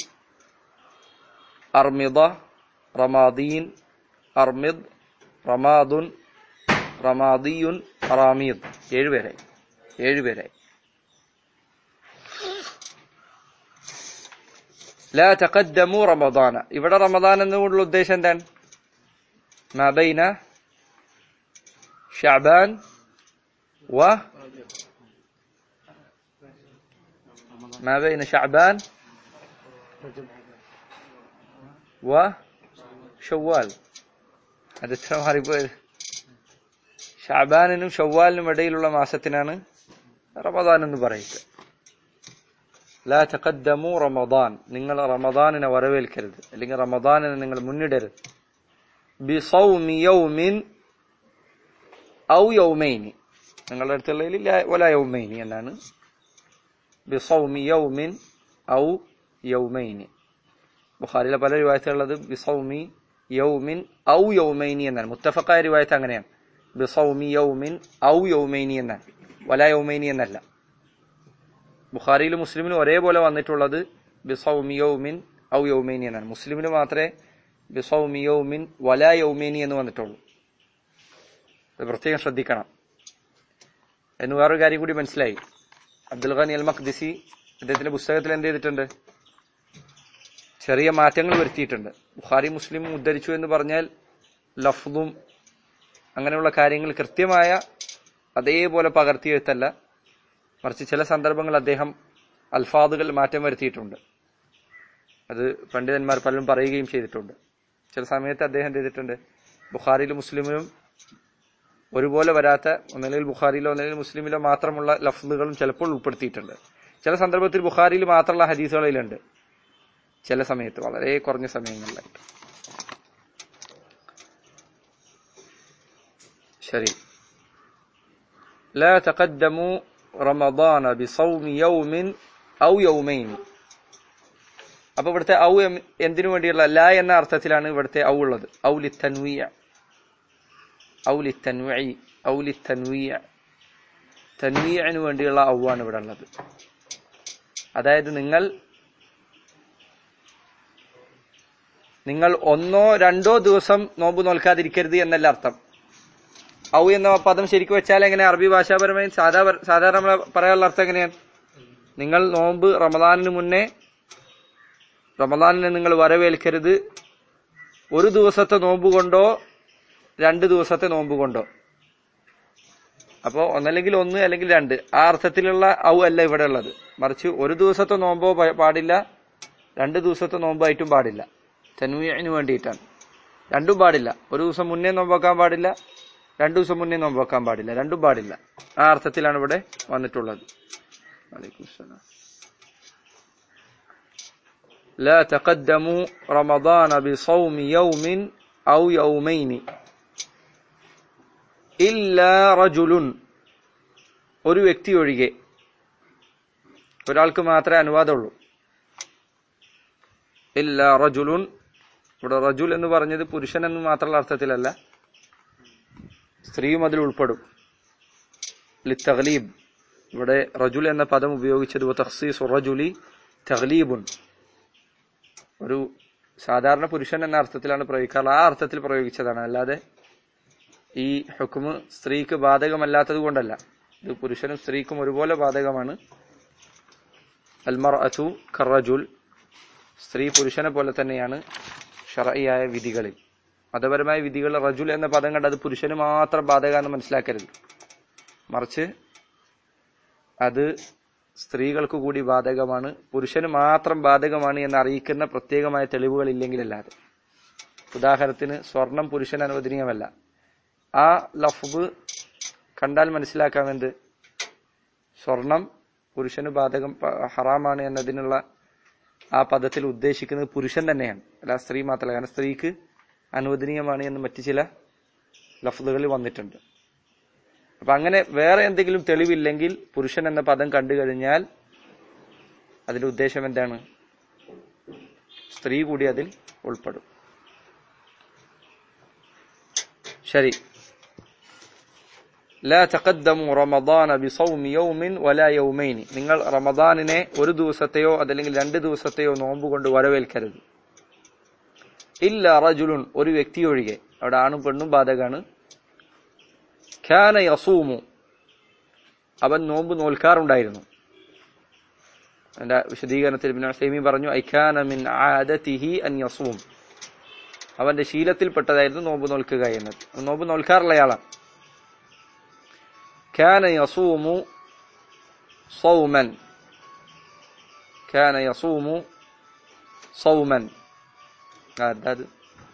അർമിദ റമാദീൻ അർമിദ് റമാദുൻ റമാദിയുൻ റാമീദ് ഏഴുപേരായി ഏഴുപേരായി ലാ തഖദ്ദമു റമദാന ഇവിടെ റമദാൻ എന്നുകൊണ്ടുള്ള ഉദ്ദേശം എന്താണ് മബൈന ഷഅബാൻ വ ما بين شعبان وشوال അത് എത്ര മാറിപ്പോയത് ഷാബാനിനും ഷവ്വാലിനും ഇടയിലുള്ള മാസത്തിനാണ് റമദാൻ എന്ന് പറയുക ലാ തഖദ്ദമു റമദാൻ നിങ്ങൾ റമദാനിനെ വരവേൽക്കരുത് അല്ലെങ്കിൽ റമദാനിനെ നിങ്ങൾ മുന്നിടരുത് ബിസൗമി യൗമിൻ ഔ യൗമൈനി നിങ്ങളുടെ അടുത്തുള്ളതിൽ വല യൗമൈനി എന്നാണ് ബിസൗമി യൗമിൻ ഔ യൗമൈനി ബുഖാരിലെ പല രൂപത്തിലുള്ളത് ബിസൗമി യൗമിൻ ഔ യൗമൈനി എന്നാണ് മുത്തഫക്കായ രൂപത്ത് അങ്ങനെയാണ് ബിസൗമി യൗമിൻ ഔ യൗമൈനി എന്നാണ് വല യൗമൈനി എന്നല്ല ബുഖാരിയിലും മുസ്ലിമിനും ഒരേപോലെ വന്നിട്ടുള്ളത് ബിസൗമി യൗമിൻ ഔ യൗമൈനി എന്നാണ് മുസ്ലിമിന് മാത്രമേ ബിസൗമി യൗമിൻ വല യൗമൈനി എന്ന് വന്നിട്ടുള്ളൂ അത് പ്രത്യേകം ശ്രദ്ധിക്കണം എന്ന് വേറൊരു കാര്യം കൂടി മനസ്സിലായി അബ്ദുൽ ഖാനി അൽ മഖ്ദിസി അദ്ദേഹത്തിന്റെ പുസ്തകത്തിൽ എന്ത് ചെയ്തിട്ടുണ്ട് ചെറിയ മാറ്റങ്ങൾ വരുത്തിയിട്ടുണ്ട് ബുഖാരി മുസ്ലിം ഉദ്ധരിച്ചു എന്ന് പറഞ്ഞാൽ ലഫ്ദും അങ്ങനെയുള്ള കാര്യങ്ങൾ കൃത്യമായ അതേപോലെ പകർത്തിയെഴുത്തല്ല മറിച്ച് ചില സന്ദർഭങ്ങൾ അദ്ദേഹം അൽഫാദുകൾ മാറ്റം വരുത്തിയിട്ടുണ്ട് അത് പണ്ഡിതന്മാർ പലരും പറയുകയും ചെയ്തിട്ടുണ്ട് ചില സമയത്ത് അദ്ദേഹം എന്ത് ചെയ്തിട്ടുണ്ട് ബുഖാരിയിലും മുസ്ലിമിലും ഒരുപോലെ വരാത്ത ഒന്നില്ലെങ്കിൽ ബുഖാരിയിലോ ഒന്നില്ലെങ്കിൽ മുസ്ലിമിലോ മാത്രമുള്ള ലഫ്ലുകളും ചിലപ്പോൾ ഉൾപ്പെടുത്തിയിട്ടുണ്ട് ചില സന്ദർഭത്തിൽ ബുഖാരിയിൽ മാത്രമുള്ള ഹദീസുകളിലുണ്ട് ചില സമയത്ത് വളരെ കുറഞ്ഞ സമയങ്ങളിലായിട്ട് ശരി لا تقدموا رمضان بصوم يوم أو يومين അപ്പൊ ഇവിടുത്തെ ഔ എം- എന്തിനു വേണ്ടിയുള്ള ല എന്ന അർത്ഥത്തിലാണ് ഇവിടുത്തെ ഔ ഉള്ളത് ഔലി തൻവീയ ഔലി തൻവി ഔലി തൻവീയ തൻവീയന് വേണ്ടിയുള്ള ഔ ആണ് ഇവിടെ ഉള്ളത് അതായത് നിങ്ങൾ നിങ്ങൾ ഒന്നോ രണ്ടോ ദിവസം നോമ്പ് നോൽക്കാതിരിക്കരുത് എന്നല്ല അർത്ഥം ഔ എന്ന പദം ശരിക്കും വെച്ചാൽ എങ്ങനെ അറബി ഭാഷാപരമായി സാധാ സാധാരണ നമ്മൾ പറയാനുള്ള അർത്ഥം എങ്ങനെയാണ് നിങ്ങൾ നോമ്പ് റമദാനിന് മുന്നേ റമദാനിനെ നിങ്ങൾ വരവേൽക്കരുത് ഒരു ദിവസത്തെ നോമ്പ് കൊണ്ടോ രണ്ട് ദിവസത്തെ നോമ്പ് കൊണ്ടോ അപ്പോ ഒന്നല്ലെങ്കിൽ ഒന്ന് അല്ലെങ്കിൽ രണ്ട് ആ അർത്ഥത്തിലുള്ള ഔ അല്ല ഇവിടെ ഉള്ളത് മറിച്ച് ഒരു ദിവസത്തെ നോമ്പോ പ- പാടില്ല രണ്ട് ദിവസത്തെ നോമ്പായിട്ടും പാടില്ല തന്വീന് വേണ്ടിയിട്ടാണ് രണ്ടും പാടില്ല ഒരു ദിവസം മുന്നേ നോമ്പ് വെക്കാൻ പാടില്ല രണ്ടു ദിവസം മുന്നേ നോമ്പ് വെക്കാൻ പാടില്ല രണ്ടും പാടില്ല ആ അർത്ഥത്തിലാണ് ഇവിടെ വന്നിട്ടുള്ളത് വലൈക്കും സലാം لا تقدموا رمضان بصوم يوم أو يومين إلا رجل ഒരു വ്യക്തി ഒഴികെ ഒരാൾക്ക് മാത്രമേ അനുവാദമുള്ളൂ ഇല്ല റജുലുൻ ഇവിടെ റജുൽ എന്ന് പറഞ്ഞത് പുരുഷൻ എന്ന് മാത്രമുള്ള അർത്ഥത്തിലല്ല സ്ത്രീയും അതിൽ ഉൾപ്പെടും ലിത്തഗ്ലീബ് ഇവിടെ റജുൽ എന്ന പദം ഉപയോഗിച്ചത് തഖ്സീസ് റജുലി തഗ്ലീബുൻ ഒരു സാധാരണ പുരുഷൻ എന്ന അർത്ഥത്തിലാണ് പ്രയോഗിക്കാറ് ആ അർത്ഥത്തിൽ പ്രയോഗിച്ചതാണ് അല്ലാതെ ഈ ഹുക്കുമ് സ്ത്രീക്ക് ബാധകമല്ലാത്തത് കൊണ്ടല്ല ഇത് പുരുഷനും സ്ത്രീക്കും ഒരുപോലെ ബാധകമാണ് അൽമർ അതു ഖറജുൽ സ്ത്രീ പുരുഷനെ പോലെ തന്നെയാണ് ഷറയായ വിധികളിൽ മതപരമായ വിധികൾ റജുൽ എന്ന പദം കണ്ട് അത് പുരുഷന് മാത്രം ബാധക എന്ന് മനസ്സിലാക്കരുത് മറിച്ച് അത് സ്ത്രീകൾക്ക് കൂടി ബാധകമാണ് പുരുഷന് മാത്രം ബാധകമാണ് എന്ന് അറിയിക്കുന്ന പ്രത്യേകമായ തെളിവുകൾ ഇല്ലെങ്കിലല്ലാതെ ഉദാഹരണത്തിന് സ്വർണം പുരുഷന് അനുവദനീയമല്ല ആ ലഫ്ബ് കണ്ടാൽ മനസ്സിലാക്കാമെന്ത് സ്വർണം പുരുഷന് ബാധകം പ- ഹറാമാണ് എന്നതിനുള്ള ആ പദത്തിൽ ഉദ്ദേശിക്കുന്നത് പുരുഷൻ തന്നെയാണ് അല്ല സ്ത്രീ മാത്രമല്ല കാരണം സ്ത്രീക്ക് അനുവദനീയമാണ് എന്ന് മറ്റു ചില ലഫ്ലുകളിൽ വന്നിട്ടുണ്ട് അപ്പൊ അങ്ങനെ വേറെ എന്തെങ്കിലും തെളിവില്ലെങ്കിൽ പുരുഷൻ എന്ന പദം കണ്ടു കഴിഞ്ഞാൽ അതിന്റെ ഉദ്ദേശം എന്താണ് സ്ത്രീ കൂടി അതിൽ ഉൾപ്പെടും ശരി لا تقدموا رمضان بصوم يوم ولا يومين നിങ്ങൾ റമദാനിനെ ഒരു ദിവസത്തെയോ അതല്ലെങ്കിൽ രണ്ട് ദിവസത്തെയോ നോമ്പ് കൊണ്ട് വരവേൽക്കരുത് ഇല്ല റജുലുൻ ഒരു വ്യക്തി ഒഴികെ അവിടെ ആണും പെണ്ണും ബാധകാണ് ഖാന യസൂമു അവൻ നോമ്പ് നോൽക്കാറുണ്ടായിരുന്നു എന്റെ വിശദീകരണത്തിൽ ഇബ്നു ഉസൈമീൻ പറഞ്ഞു ഐഖാന മിൻ ആദതിഹി അൻ യസൂം അവന്റെ ശീലത്തിൽപ്പെട്ടതായിരുന്നു നോമ്പ് നോൽക്കുക എന്നത് നോമ്പ് നോൽക്കാറുള്ള ആളാണ് كان يصوم صوما كان يصوم صوما هذا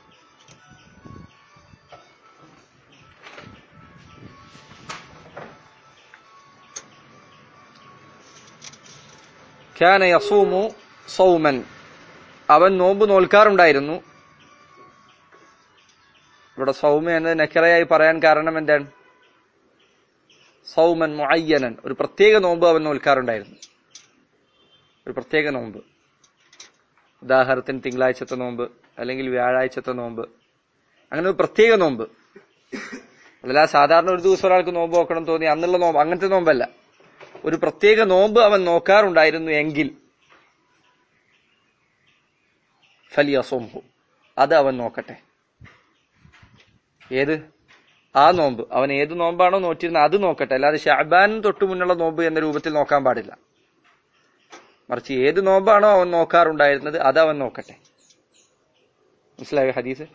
كان يصوم صوما അവൻ നോമ്പ് നോൽക്കാറുണ്ടായിരുന്നു ഇവിടെ സൗമ്യ എന്നത് നക്കറയായി പറയാൻ കാരണം എന്താണ് സൗമൻ മുഅയ്യനൻ ഒരു പ്രത്യേക നോമ്പ് അവൻ നോൽക്കാറുണ്ടായിരുന്നു ഒരു പ്രത്യേക നോമ്പ് ഉദാഹരണത്തിന് തിങ്കളാഴ്ചത്തെ നോമ്പ് അല്ലെങ്കിൽ വ്യാഴാഴ്ചത്തെ നോമ്പ് അങ്ങനെ ഒരു പ്രത്യേക നോമ്പ് അതല്ല സാധാരണ ഒരു ദിവസം ഒരാൾക്ക് നോമ്പ് നോക്കണം തോന്നി അന്നുള്ള നോമ്പ് അങ്ങനത്തെ നോമ്പല്ല ഒരു പ്രത്യേക നോമ്പ് അവൻ നോക്കാറുണ്ടായിരുന്നു എങ്കിൽ ഫലിയസോംഹു അത് അവൻ നോക്കട്ടെ ഏത് ആ നോമ്പ് അവൻ ഏത് നോമ്പാണോ നോറ്റിരുന്നത് അത് നോക്കട്ടെ അല്ലാതെ ഷാബാൻ തൊട്ട് മുന്നുള്ള നോമ്പ് എന്ന രൂപത്തിൽ നോക്കാൻ പാടില്ല മറിച്ച് ഏത് നോമ്പാണോ അവൻ നോക്കാറുണ്ടായിരുന്നത് അത് അവൻ നോക്കട്ടെ മനസ്സിലായോ ഹദീസ്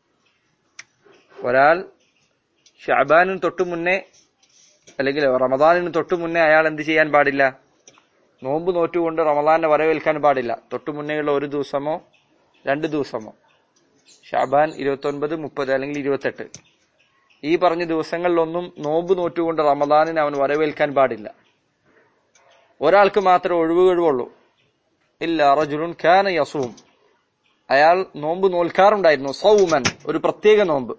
ഒരാൾ ഷാബാനിന് തൊട്ട് മുന്നേ അല്ലെങ്കിൽ റമദാനിന് തൊട്ട് മുന്നേ അയാൾ എന്ത് ചെയ്യാൻ പാടില്ല നോമ്പ് നോറ്റുകൊണ്ട് റമദാനെ വരവേൽക്കാൻ പാടില്ല തൊട്ട് മുന്നേയുള്ള ഒരു ദിവസമോ രണ്ട് ദിവസമോ ഷാബാൻ ഇരുപത്തി ഒൻപത് മുപ്പത് അല്ലെങ്കിൽ ഇരുപത്തെട്ട് ഈ പറഞ്ഞ ദിവസങ്ങളിലൊന്നും നോമ്പ് നോറ്റുകൊണ്ട് റമദാനിനെ അവൻ വരവേൽക്കാൻ പാടില്ല ഒരാൾക്ക് മാത്രമേ ഒഴിവ് കഴിവുള്ളൂ ഇല്ല റജുലുൻ ഖാന യസൂം അയാൾ നോമ്പ് നോൽക്കാറുണ്ടായിരുന്നു സൗമൻ ഒരു പ്രത്യേക നോമ്പ്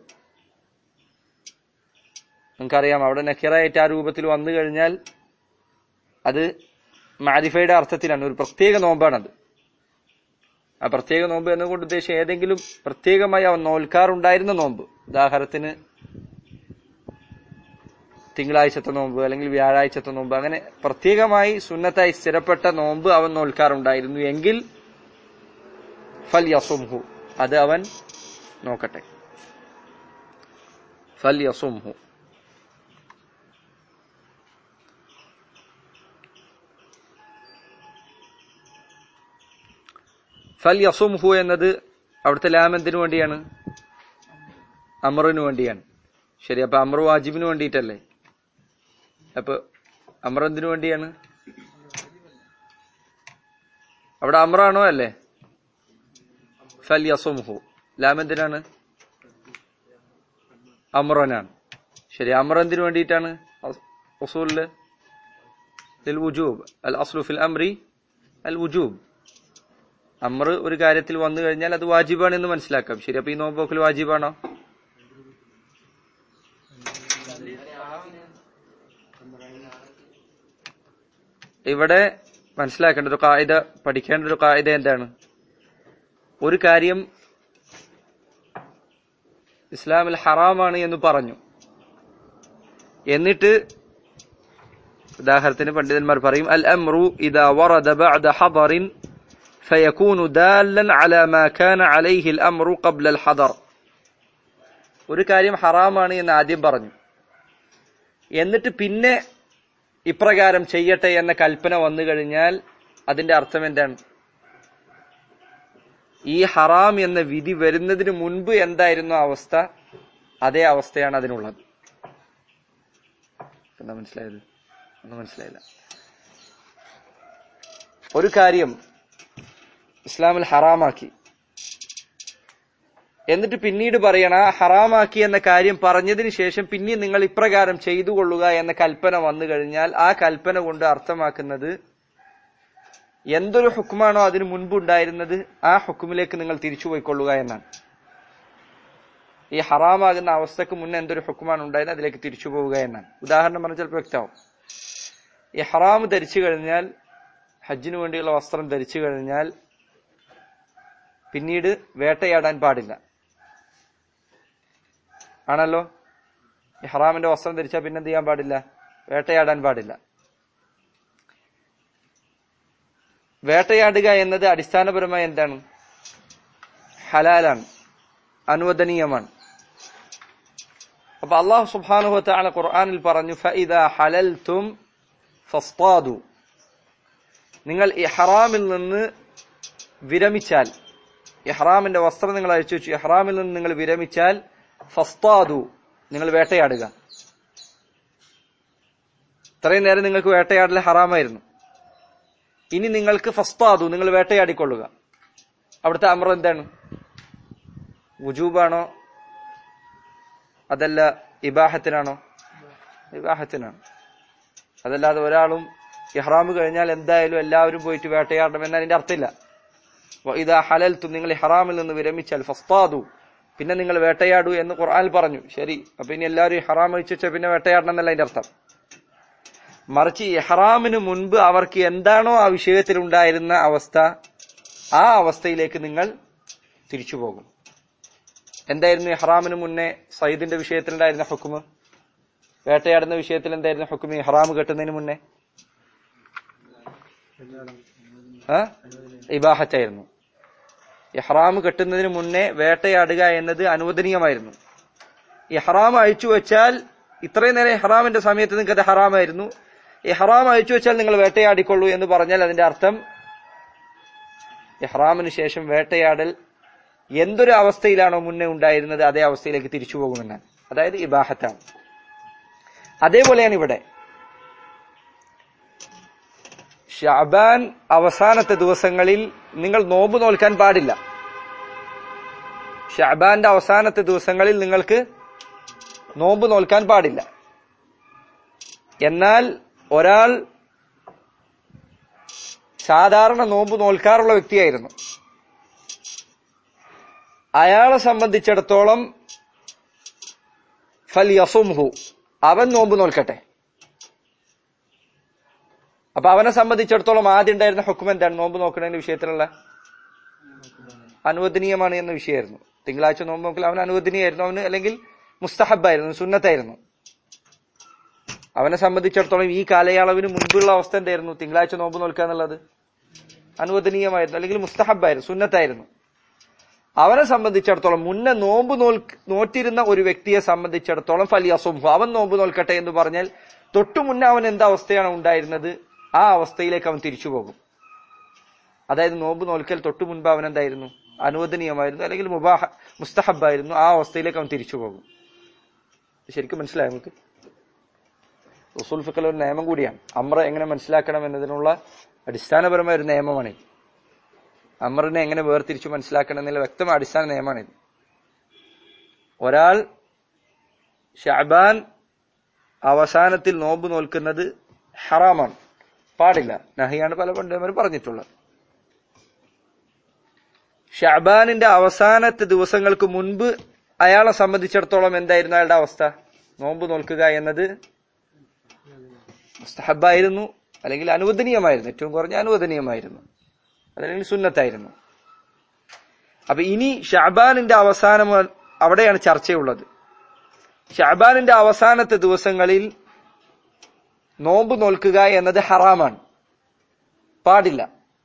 നിങ്ങൾക്കറിയാം അവിടെ നക്കിറായിട്ട് ആ രൂപത്തിൽ വന്നു കഴിഞ്ഞാൽ അത് മാരിഫയുടെ അർത്ഥത്തിലാണ് ഒരു പ്രത്യേക നോമ്പാണത് ആ പ്രത്യേക നോമ്പ് എന്നുകൊണ്ട് ഉദ്ദേശം ഏതെങ്കിലും പ്രത്യേകമായി അവൻ നോൽക്കാറുണ്ടായിരുന്ന നോമ്പ് ഉദാഹരണത്തിന് തിങ്കളാഴ്ചത്തെ നോമ്പ് അല്ലെങ്കിൽ വ്യാഴാഴ്ചത്തെ നോമ്പ് അങ്ങനെ പ്രത്യേകമായി സുന്നത്തായി സ്ഥിരപ്പെട്ട നോമ്പ് അവൻ നോൽക്കാറുണ്ടായിരുന്നു എങ്കിൽ ഫൽ യസുംഹു അത് അവൻ നോക്കട്ടെ ഫൽ യസുംഹു ഫൽ യസുംഹു എന്നത് അവിടുത്തെ ലാം എന്തിനു വേണ്ടിയാണ് അമറിന് വേണ്ടിയാണ് ശരി അപ്പൊ അമർ വാജിബിന് വേണ്ടിയിട്ടല്ലേ അപ്പൊ അമർ എന്തിനു വേണ്ടിയാണ് അവിടെ അമറാണോ അല്ലേ ഫൽ യസുംഹു ലാം എന്തിനാണ് അമറനാണ് ശരി അമർ എന്തിനു വേണ്ടിയിട്ടാണ് ഉസൂലില് വുജൂബ് അൽ അസ്ലു ഫിൽ അംറി അൽ വുജൂബ് അമർ ഒരു കാര്യത്തിൽ വന്നു കഴിഞ്ഞാൽ അത് വാജിബാണ് എന്ന് മനസ്സിലാക്കാം ശരി അപ്പൊ ഈ നോമ്പോക്കൽ വാജിബാണോ ഇവിടെ മനസ്സിലാക്കേണ്ട ഒരു കായിക പഠിക്കേണ്ട ഒരു കായിക എന്താണ് ഒരു കാര്യം ഇസ്ലാമിൽ ഹറാമാണ് എന്ന് പറഞ്ഞു എന്നിട്ട് ഉദാഹരണത്തിന് പണ്ഡിതന്മാർ പറയും അൽ അംറു ഇദാ വറദ ബഅദ ഹദറിൻ فيكون دالا على ما كان عليه الامر قبل الحضر ഒരു കാര്യം ഹറാമാണ് എന്ന് ആദ്യം പറഞ്ഞു എന്നിട്ട് പിന്നെ ഇപ്രകാരം ചെയ്യട്ടെ എന്ന കൽപ്പന വന്നു കഴിഞ്ഞാൽ അതിന്റെ അർത്ഥം എന്താണ് ഈ ഹറാം എന്ന വിധി വരുന്നതിന് മുൻപ് എന്തായിരുന്നു അവസ്ഥ അതേ അവസ്ഥയാണ് അതിനുള്ളത് എന്താ മനസ്സിലായത് ഒന്നും മനസ്സിലായില്ല ഒരു കാര്യം ഇസ്ലാമിൽ ഹറാമാക്കി എന്നിട്ട് പിന്നീട് പറയണ ഹറാമാക്കി എന്ന കാര്യം പറഞ്ഞതിന് ശേഷം പിന്നെ നിങ്ങൾ ഇപ്രകാരം ചെയ്തു കൊള്ളുക എന്ന കൽപ്പന വന്നു കഴിഞ്ഞാൽ ആ കൽപ്പന കൊണ്ട് അർത്ഥമാക്കുന്നത് എന്തൊരു ഹുക്കുമാണോ അതിനു മുൻപ് ഉണ്ടായിരുന്നത് ആ ഹുക്കുമിലേക്ക് നിങ്ങൾ തിരിച്ചു പോയിക്കൊള്ളുക എന്നാണ് ഈ ഹറാമാകുന്ന അവസ്ഥക്ക് മുന്നേ എന്തൊരു ഹുക്കുമാണ് ഉണ്ടായിരുന്നത് അതിലേക്ക് തിരിച്ചു പോവുക എന്നാണ് ഉദാഹരണം പറഞ്ഞാൽ ചിലപ്പോൾ വ്യക്തമാവും ഈ ഹറാം ധരിച്ചു കഴിഞ്ഞാൽ ഹജ്ജിനു വേണ്ടിയുള്ള വസ്ത്രം ധരിച്ചു കഴിഞ്ഞാൽ പിന്നീട് വേട്ടയാടാൻ പാടില്ല ആണല്ലോ ഈ ഹറാമിന്റെ വസ്ത്രം ധരിച്ചാൽ പിന്നെ എന്ത് ചെയ്യാൻ പാടില്ല വേട്ടയാടാൻ പാടില്ല വേട്ടയാടുക എന്നത് അടിസ്ഥാനപരമായി എന്താണ് ഹലാലാണ് അനുവദനീയമാണ് അപ്പൊ അള്ളാഹു സുബാനുഹത്താണ് ഖുർആാനിൽ പറഞ്ഞു ഫഇദ ഹലൽതും ഫസ്താദു നിങ്ങൾ ഇഹ്റാമിൽ നിന്ന് വിരമിച്ചാൽ ഇഹ്റാമിന്റെ വസ്ത്രം നിങ്ങൾ അഴിച്ചു വെച്ചു ഇഹ്റാമിൽ നിന്ന് നിങ്ങൾ വിരമിച്ചാൽ ഫസ്താദു നിങ്ങൾ വേട്ടയാടുക ഇത്രയും നേരം നിങ്ങൾക്ക് വേട്ടയാടൽ ഹറാമായിരുന്നു ഇനി നിങ്ങൾക്ക് ഫസ്താദു നിങ്ങൾ വേട്ടയാടിക്കൊള്ളുക അവിടുത്തെ അമർ എന്താണ് വുജൂബാണോ അതല്ല ഇബാഹത്തിനാണോ ഇബാഹത്തിനാണ് അതല്ലാതെ ഒരാളും ഇഹ്റാം കഴിഞ്ഞാൽ എന്തായാലും എല്ലാവരും പോയിട്ട് വേട്ടയാടണം എന്ന് അതിന്റെ അർത്ഥമില്ല ഇതാ ഹലൽത്തും നിങ്ങൾ ഇഹ്റാമിൽ നിന്ന് വിരമിച്ചാൽ ഫസ്താദു പിന്നെ നിങ്ങൾ വേട്ടയാടൂ എന്ന് ഖുർആനിൽ പറഞ്ഞു ശരി അപ്പൊ ഇനി എല്ലാവരും ഇഹ്റാം വെച്ചാൽ പിന്നെ വേട്ടയാടണം എന്നല്ല അതിന്റെ അർത്ഥം മറിച്ച് ഇഹ്റാമിന് മുൻപ് അവർക്ക് എന്താണോ ആ വിഷയത്തിൽ ഉണ്ടായിരുന്ന അവസ്ഥ ആ അവസ്ഥയിലേക്ക് നിങ്ങൾ തിരിച്ചു പോകും എന്തായിരുന്നു ഇഹ്റാമിന് മുന്നേ സയ്യിദിന്റെ വിഷയത്തിലുണ്ടായിരുന്ന ഹുക്കുമ് വേട്ടയാടുന്ന വിഷയത്തിൽ എന്തായിരുന്നു ഹുക്കുമ് ഇഹ്റാം കെട്ടുന്നതിന് മുന്നേ ഇബാഹത്തായിരുന്നു ഇഹ്റാം കെട്ടുന്നതിന് മുന്നേ വേട്ടയാടുക എന്നത് അനുവദനീയമായിരുന്നു ഇഹ്റാം അഴിച്ചു വെച്ചാൽ ഇത്രയും നേരം ഇഹ്റാമിന്റെ സമയത്ത് നിങ്ങൾക്ക് അത് ഹറാമായിരുന്നു ഇഹ്റാം അഴിച്ചു വെച്ചാൽ നിങ്ങൾ വേട്ടയാടിക്കൊള്ളൂ എന്ന് പറഞ്ഞാൽ അതിന്റെ അർത്ഥം ഇഹ്റാമിന് ശേഷം വേട്ടയാടൽ എന്തൊരു അവസ്ഥയിലാണോ മുന്നേ ഉണ്ടായിരുന്നത് അതേ അവസ്ഥയിലേക്ക് തിരിച്ചു പോകുമെന്നാണ് അതായത് ഇബാഹത്താണ് അതേപോലെയാണ് ഇവിടെ ഷാബാൻ അവസാനത്തെ ദിവസങ്ങളിൽ നിങ്ങൾ നോമ്പ് നോൽക്കാൻ പാടില്ല ഷാബാന്റെ അവസാനത്തെ ദിവസങ്ങളിൽ നിങ്ങൾക്ക് നോമ്പ് നോൽക്കാൻ പാടില്ല എന്നാൽ ഒരാൾ സാധാരണ നോമ്പ് നോൽക്കാറുള്ള വ്യക്തിയായിരുന്നു അയാളെ സംബന്ധിച്ചിടത്തോളം ഫൽ യസുംഹു അവൻ നോമ്പ് നോൽക്കട്ടെ അപ്പൊ അവനെ സംബന്ധിച്ചിടത്തോളം ആദ്യം ഉണ്ടായിരുന്ന ഹുക്കും എന്താണ് നോമ്പ് നോക്കുന്നതിന്റെ വിഷയത്തിലുള്ള അനുവദനീയമാണ് എന്ന വിഷയമായിരുന്നു തിങ്കളാഴ്ച നോമ്പ് നോക്കൽ അവൻ അനുവദനീയായിരുന്നു അവന് അല്ലെങ്കിൽ മുസ്തഹബായിരുന്നു സുന്നത്തായിരുന്നു അവനെ സംബന്ധിച്ചിടത്തോളം ഈ കാലയളവിന് മുൻപുള്ള അവസ്ഥ എന്തായിരുന്നു തിങ്കളാഴ്ച നോമ്പ് നോൽക്കുക എന്നുള്ളത് അനുവദനീയമായിരുന്നു അല്ലെങ്കിൽ മുസ്തഹബായിരുന്നു സുന്നത്തായിരുന്നു അവനെ സംബന്ധിച്ചിടത്തോളം മുന്നേ നോമ്പ് നോൽ നോറ്റിരുന്ന ഒരു വ്യക്തിയെ സംബന്ധിച്ചിടത്തോളം ഫലിയസുംഹു അവൻ നോമ്പ് നോൽക്കട്ടെ എന്ന് പറഞ്ഞാൽ തൊട്ടു മുന്നേ അവൻ എന്ത് അവസ്ഥയാണ് ഉണ്ടായിരുന്നത് ആ അവസ്ഥയിലേക്ക് അവൻ തിരിച്ചു പോകും അതായത് നോമ്പ് നോൽക്കൽ തൊട്ടു മുൻപ് അവൻ എന്തായിരുന്നു അനുവദനീയമായിരുന്നു അല്ലെങ്കിൽ മുബാഹ മുസ്തഹബായിരുന്നു ആ അവസ്ഥയിലേക്ക് അവൻ തിരിച്ചു പോകും ശരിക്കും മനസ്സിലായോ നമുക്ക് റസൂൽ ഫിക്കൽ ഒരു നിയമം കൂടിയാണ് അമ്ര എങ്ങനെ മനസ്സിലാക്കണം എന്നതിനുള്ള അടിസ്ഥാനപരമായ ഒരു നിയമമാണിത് അമറിനെ എങ്ങനെ വേർതിരിച്ചു മനസ്സിലാക്കണം എന്നുള്ള വ്യക്തമായ അടിസ്ഥാന നിയമമാണിത് ഒരാൾ ഷാബാൻ അവസാനത്തിൽ നോമ്പ് നോൽക്കുന്നത് ഹറാമാണ് പാടില്ല നഹിയാണ് പല പണ്ഡിതന്മാരും പറഞ്ഞിട്ടുള്ളത് ഷാബാനിന്റെ അവസാനത്തെ ദിവസങ്ങൾക്ക് മുൻപ് അയാളെ സംബന്ധിച്ചിടത്തോളം എന്തായിരുന്നു അയാളുടെ അവസ്ഥ നോമ്പ് നോൽക്കുക എന്നത് മുസ്തഹബായിരുന്നു അല്ലെങ്കിൽ അനുവദനീയമായിരുന്നു ഏറ്റവും കുറഞ്ഞ അനുവദനീയമായിരുന്നു അതല്ലെങ്കിൽ സുന്നത്തായിരുന്നു അപ്പൊ ഇനി ഷാബാനിന്റെ അവസാനം അവിടെയാണ് ചർച്ചയുള്ളത് ഷാബാനിന്റെ അവസാനത്തെ ദിവസങ്ങളിൽ നോമ്പ് നോൽക്കുക എന്നത് ഹറാമാണ് പാടില്ല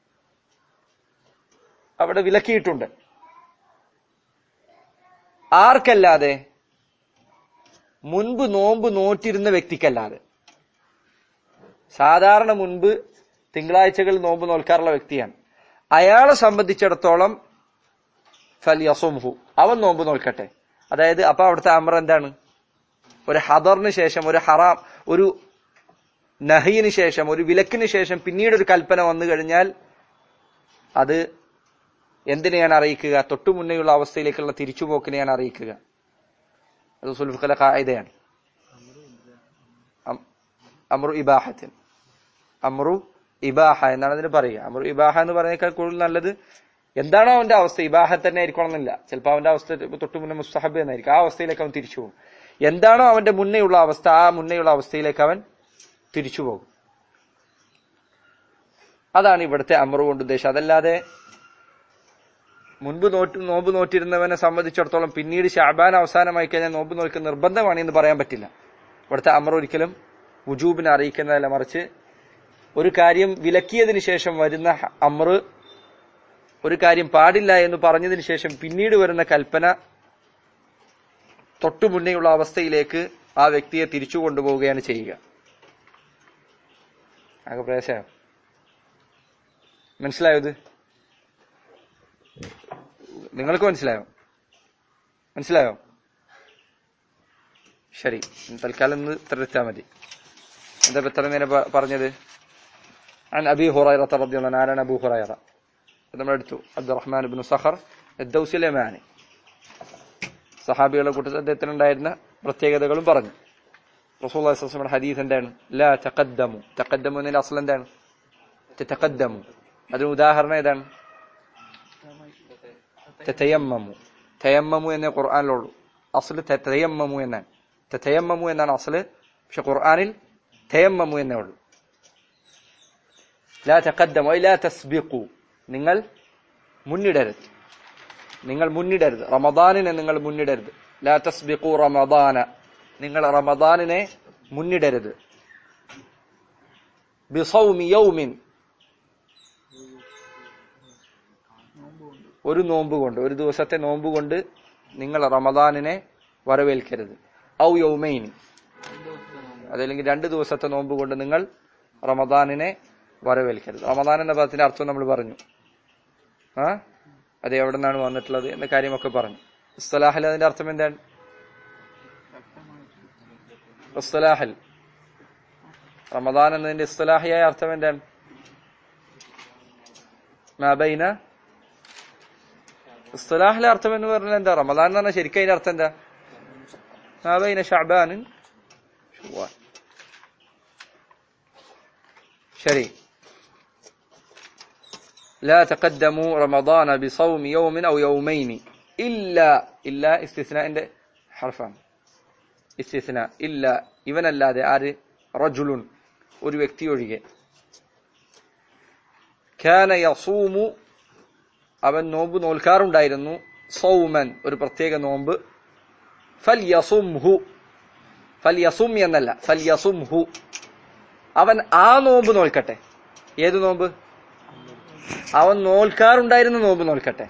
അവിടെ വിലക്കിയിട്ടുണ്ട് ആർക്കല്ലാതെ മുൻപ് നോമ്പ് നോറ്റിരുന്ന വ്യക്തിക്കല്ലാതെ സാധാരണ മുൻപ് തിങ്കളാഴ്ചകൾ നോമ്പ് നോൽക്കാറുള്ള വ്യക്തിയാണ് അയാളെ സംബന്ധിച്ചിടത്തോളം ഫൽ യസുംഹു അവൻ നോമ്പ് നോൽക്കട്ടെ അതായത് അപ്പൊ അവിടുത്തെ അമർ എന്താണ് ഒരു ഹദറിന് ശേഷം ഒരു ഹറാം ഒരു നഹിന് ശേഷം ഒരു വിലക്കിന് ശേഷം പിന്നീട് ഒരു കൽപ്പന വന്നു കഴിഞ്ഞാൽ അത് എന്തിനെയാണ് അറിയിക്കുക തൊട്ടു മുന്നേയുള്ള അവസ്ഥയിലേക്കുള്ള തിരിച്ചുപോക്കിനെയാണ് അറിയിക്കുക അത് സുൽഫുഖല കായികയാണ് അമ്രു ഇബാഹത്തിൻ അമ്രു ഇബാഹ എന്നാണ് അതിന് പറയുക അമ്രു ഇബാഹ എന്ന് പറയുന്നേക്കാൾ കൂടുതൽ നല്ലത് എന്താണോ അവന്റെ അവസ്ഥ ഇബാഹ തന്നെ ആയിരിക്കണം എന്നില്ല ചിലപ്പോൾ അവന്റെ അവസ്ഥ തൊട്ടു മുന്നേ മുസ്തഹബ് എന്നായിരിക്കും ആ അവസ്ഥയിലേക്ക് അവൻ തിരിച്ചു പോകും എന്താണോ അവന്റെ മുന്നേയുള്ള അവസ്ഥ ആ മുന്നേയുള്ള അവസ്ഥയിലേക്ക് അവൻ തിരിച്ചു പോകും അതാണ് ഇവിടുത്തെ അമറു കൊണ്ട് ഉദ്ദേശം അതല്ലാതെ മുൻപ് നോറ്റ് നോമ്പ് നോറ്റിരുന്നവനെ സംബന്ധിച്ചിടത്തോളം പിന്നീട് ഷാബാൻ അവസാനമായി കഴിഞ്ഞാൽ നോമ്പ് നോൽക്കൽ നിർബന്ധമാണ് എന്ന് പറയാൻ പറ്റില്ല ഇവിടുത്തെ അമർ ഒരിക്കലും വുജൂബിനെ അറിയിക്കുന്നതല്ല മറിച്ച് ഒരു കാര്യം വിലക്കിയതിനു ശേഷം വരുന്ന അമർ ഒരു കാര്യം പാടില്ല എന്ന് പറഞ്ഞതിന് ശേഷം പിന്നീട് വരുന്ന കൽപ്പന തൊട്ടു മുന്നേയുള്ള അവസ്ഥയിലേക്ക് ആ വ്യക്തിയെ തിരിച്ചു കൊണ്ടുപോവുകയാണ് ചെയ്യുക ആകെ പ്രയാസമാണ് മനസ്സിലായോ ഇത് നിങ്ങൾക്ക് മനസ്സിലായോ മനസ്സിലായോ ശരി തൽക്കാലം ഇന്ന് ഇത്ര മതി എന്താ എത്ര നേരം പറഞ്ഞത് عن أبي هريرة رضي الله عنه عن أبو هريرة നമ്മൾ എടുത്തു അബ്ദുറഹ്മാൻ ബിൻ സഖർ ദൗസിലമാനി സഹാബികളുടെ കൂട്ടത്തിൽ അദ്ദേഹത്തിനുണ്ടായിരുന്ന പ്രത്യേകതകളും പറഞ്ഞു റസൂൽ ഹദീസ് എന്താണ് ലാ തഖദ്ദമു തഖദ്ദമു എന്നതിന്റെ അസൽ എന്താണ് തഖദ്ദമു അതിന് ഉദാഹരണം ഏതാണ് തയമ്മമു തയമ്മമു എന്നേ ഖുർആാനിലുള്ളൂ അസല് തയമ്മമു എന്നാണ് തയമ്മമു എന്നാണ് അസല് പക്ഷെ ഖുർആാനിൽ തയമ്മമു എന്നേ ഉള്ളൂ ലാ തഖദ്ദമു ലാ തസ്ബിഖു നിങ്ങൾ മുന്നിടരുത് നിങ്ങൾ മുന്നിടരുത് റമദാനിനെ നിങ്ങൾ മുന്നിടരുത് ലാ തസ്ബിഖു റമദാന നിങ്ങൾ റമദാനിനെ മുന്നിടരുത് ബിസൗമി യൗമിൻ ഒരു നോമ്പ് കൊണ്ട് ഒരു ദിവസത്തെ നോമ്പ് കൊണ്ട് നിങ്ങൾ റമദാനിനെ വരവേൽക്കരുത് ഔ യൗമൈൻ അതല്ലെങ്കിൽ രണ്ട് ദിവസത്തെ നോമ്പ് കൊണ്ട് നിങ്ങൾ റമദാനിനെ വരവേൽക്കരുത് റമദാൻ എന്ന പദത്തിന്റെ അർത്ഥം നമ്മൾ പറഞ്ഞു ആ അത് എവിടെ നിന്നാണ് വന്നിട്ടുള്ളത് എന്ന കാര്യമൊക്കെ പറഞ്ഞു ഇസ്തലാഹൽ അതിന്റെ അർത്ഥം എന്താണ് ഇസ്തലാഹൽ റമദാൻ എന്നതിന്റെ ഇസ്തലാഹിയായ അർത്ഥം എന്താണ് മാബൈന ഇസ്തലാഹിലെ അർത്ഥം എന്ന് പറഞ്ഞാൽ എന്താ റമദാൻ എന്ന് പറഞ്ഞാൽ ശരിക്കും അതിന്റെ അർത്ഥം എന്താ മാബൈന ഷാബാൻ ശരി لا تقدموا رمضان بصوم يوم أو يومين إلا إلا استثناء عند حرفان استثناء إلا ഇവൻ അല്ലാതെ ആര് റജുലുൻ ഒരു വ്യക്തി ഒഴികെ ഖാന യസൂമു അവൻ നോമ്പ് നോൽക്കാറുണ്ടായിരുന്നു സൗമൻ ഒരു പ്രത്യേക നോമ്പ് ഫൽ യസുംഹു ഫൽ യസും എന്നല്ല ഫൽ യസുംഹു അവൻ ആ നോമ്പ് നോൽക്കട്ടെ ഏത് നോമ്പ് അവൻ നോൽക്കാറുണ്ടായിരുന്ന നോമ്പ് നോൽക്കട്ടെ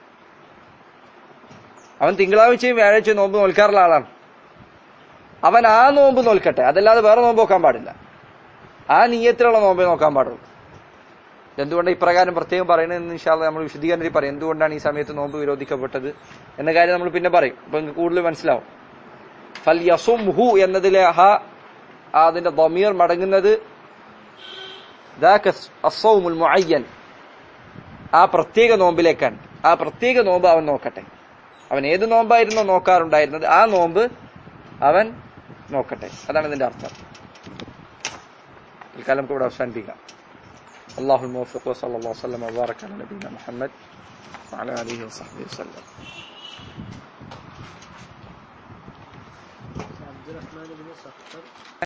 അവൻ തിങ്കളാഴ്ചയും വ്യാഴാഴ്ചയും നോമ്പ് നോൽക്കാറുള്ള ആളാണ് അവൻ ആ നോമ്പ് നോൽക്കട്ടെ അതല്ലാതെ വേറെ നോമ്പ് നോക്കാൻ പാടില്ല ആ നീയത്തിലുള്ള നോമ്പേ നോക്കാൻ പാടുള്ളൂ എന്തുകൊണ്ട് ഇപ്രകാരം പ്രത്യേകം പറയുന്നത് എന്ന് ഇൻഷാല്ല നമ്മൾ വിശദീകരണത്തിൽ പറയും എന്തുകൊണ്ടാണ് ഈ സമയത്ത് നോമ്പ് വിരോധിക്കപ്പെട്ടത് എന്ന കാര്യം നമ്മൾ പിന്നെ പറയും അപ്പൊ നിങ്ങൾക്ക് കൂടുതൽ മനസ്സിലാവും ഫൽ യസും ഹു എന്നതിലെ ഹ ആ അതിന്റെ ദമീർ മടങ്ങുന്നത് ذاك الصوم المعين ആ പ്രത്യേക നോമ്പിലേക്കാണ് ആ പ്രത്യേക നോമ്പ് അവൻ നോക്കട്ടെ അവൻ ഏത് നോമ്പായിരുന്നോ നോക്കാറുണ്ടായിരുന്നത് ആ നോമ്പ് അവൻ നോക്കട്ടെ അതാണ് ഇതിന്റെ അർത്ഥം തൽക്കാലം നമുക്ക് ഇവിടെ അവസാനിപ്പിക്കാം അള്ളാഹു الموفق وصلى الله وسلم وبارك على نبينا محمد وعلى اله وصحبه وسلم عبد الرحمن بن صخر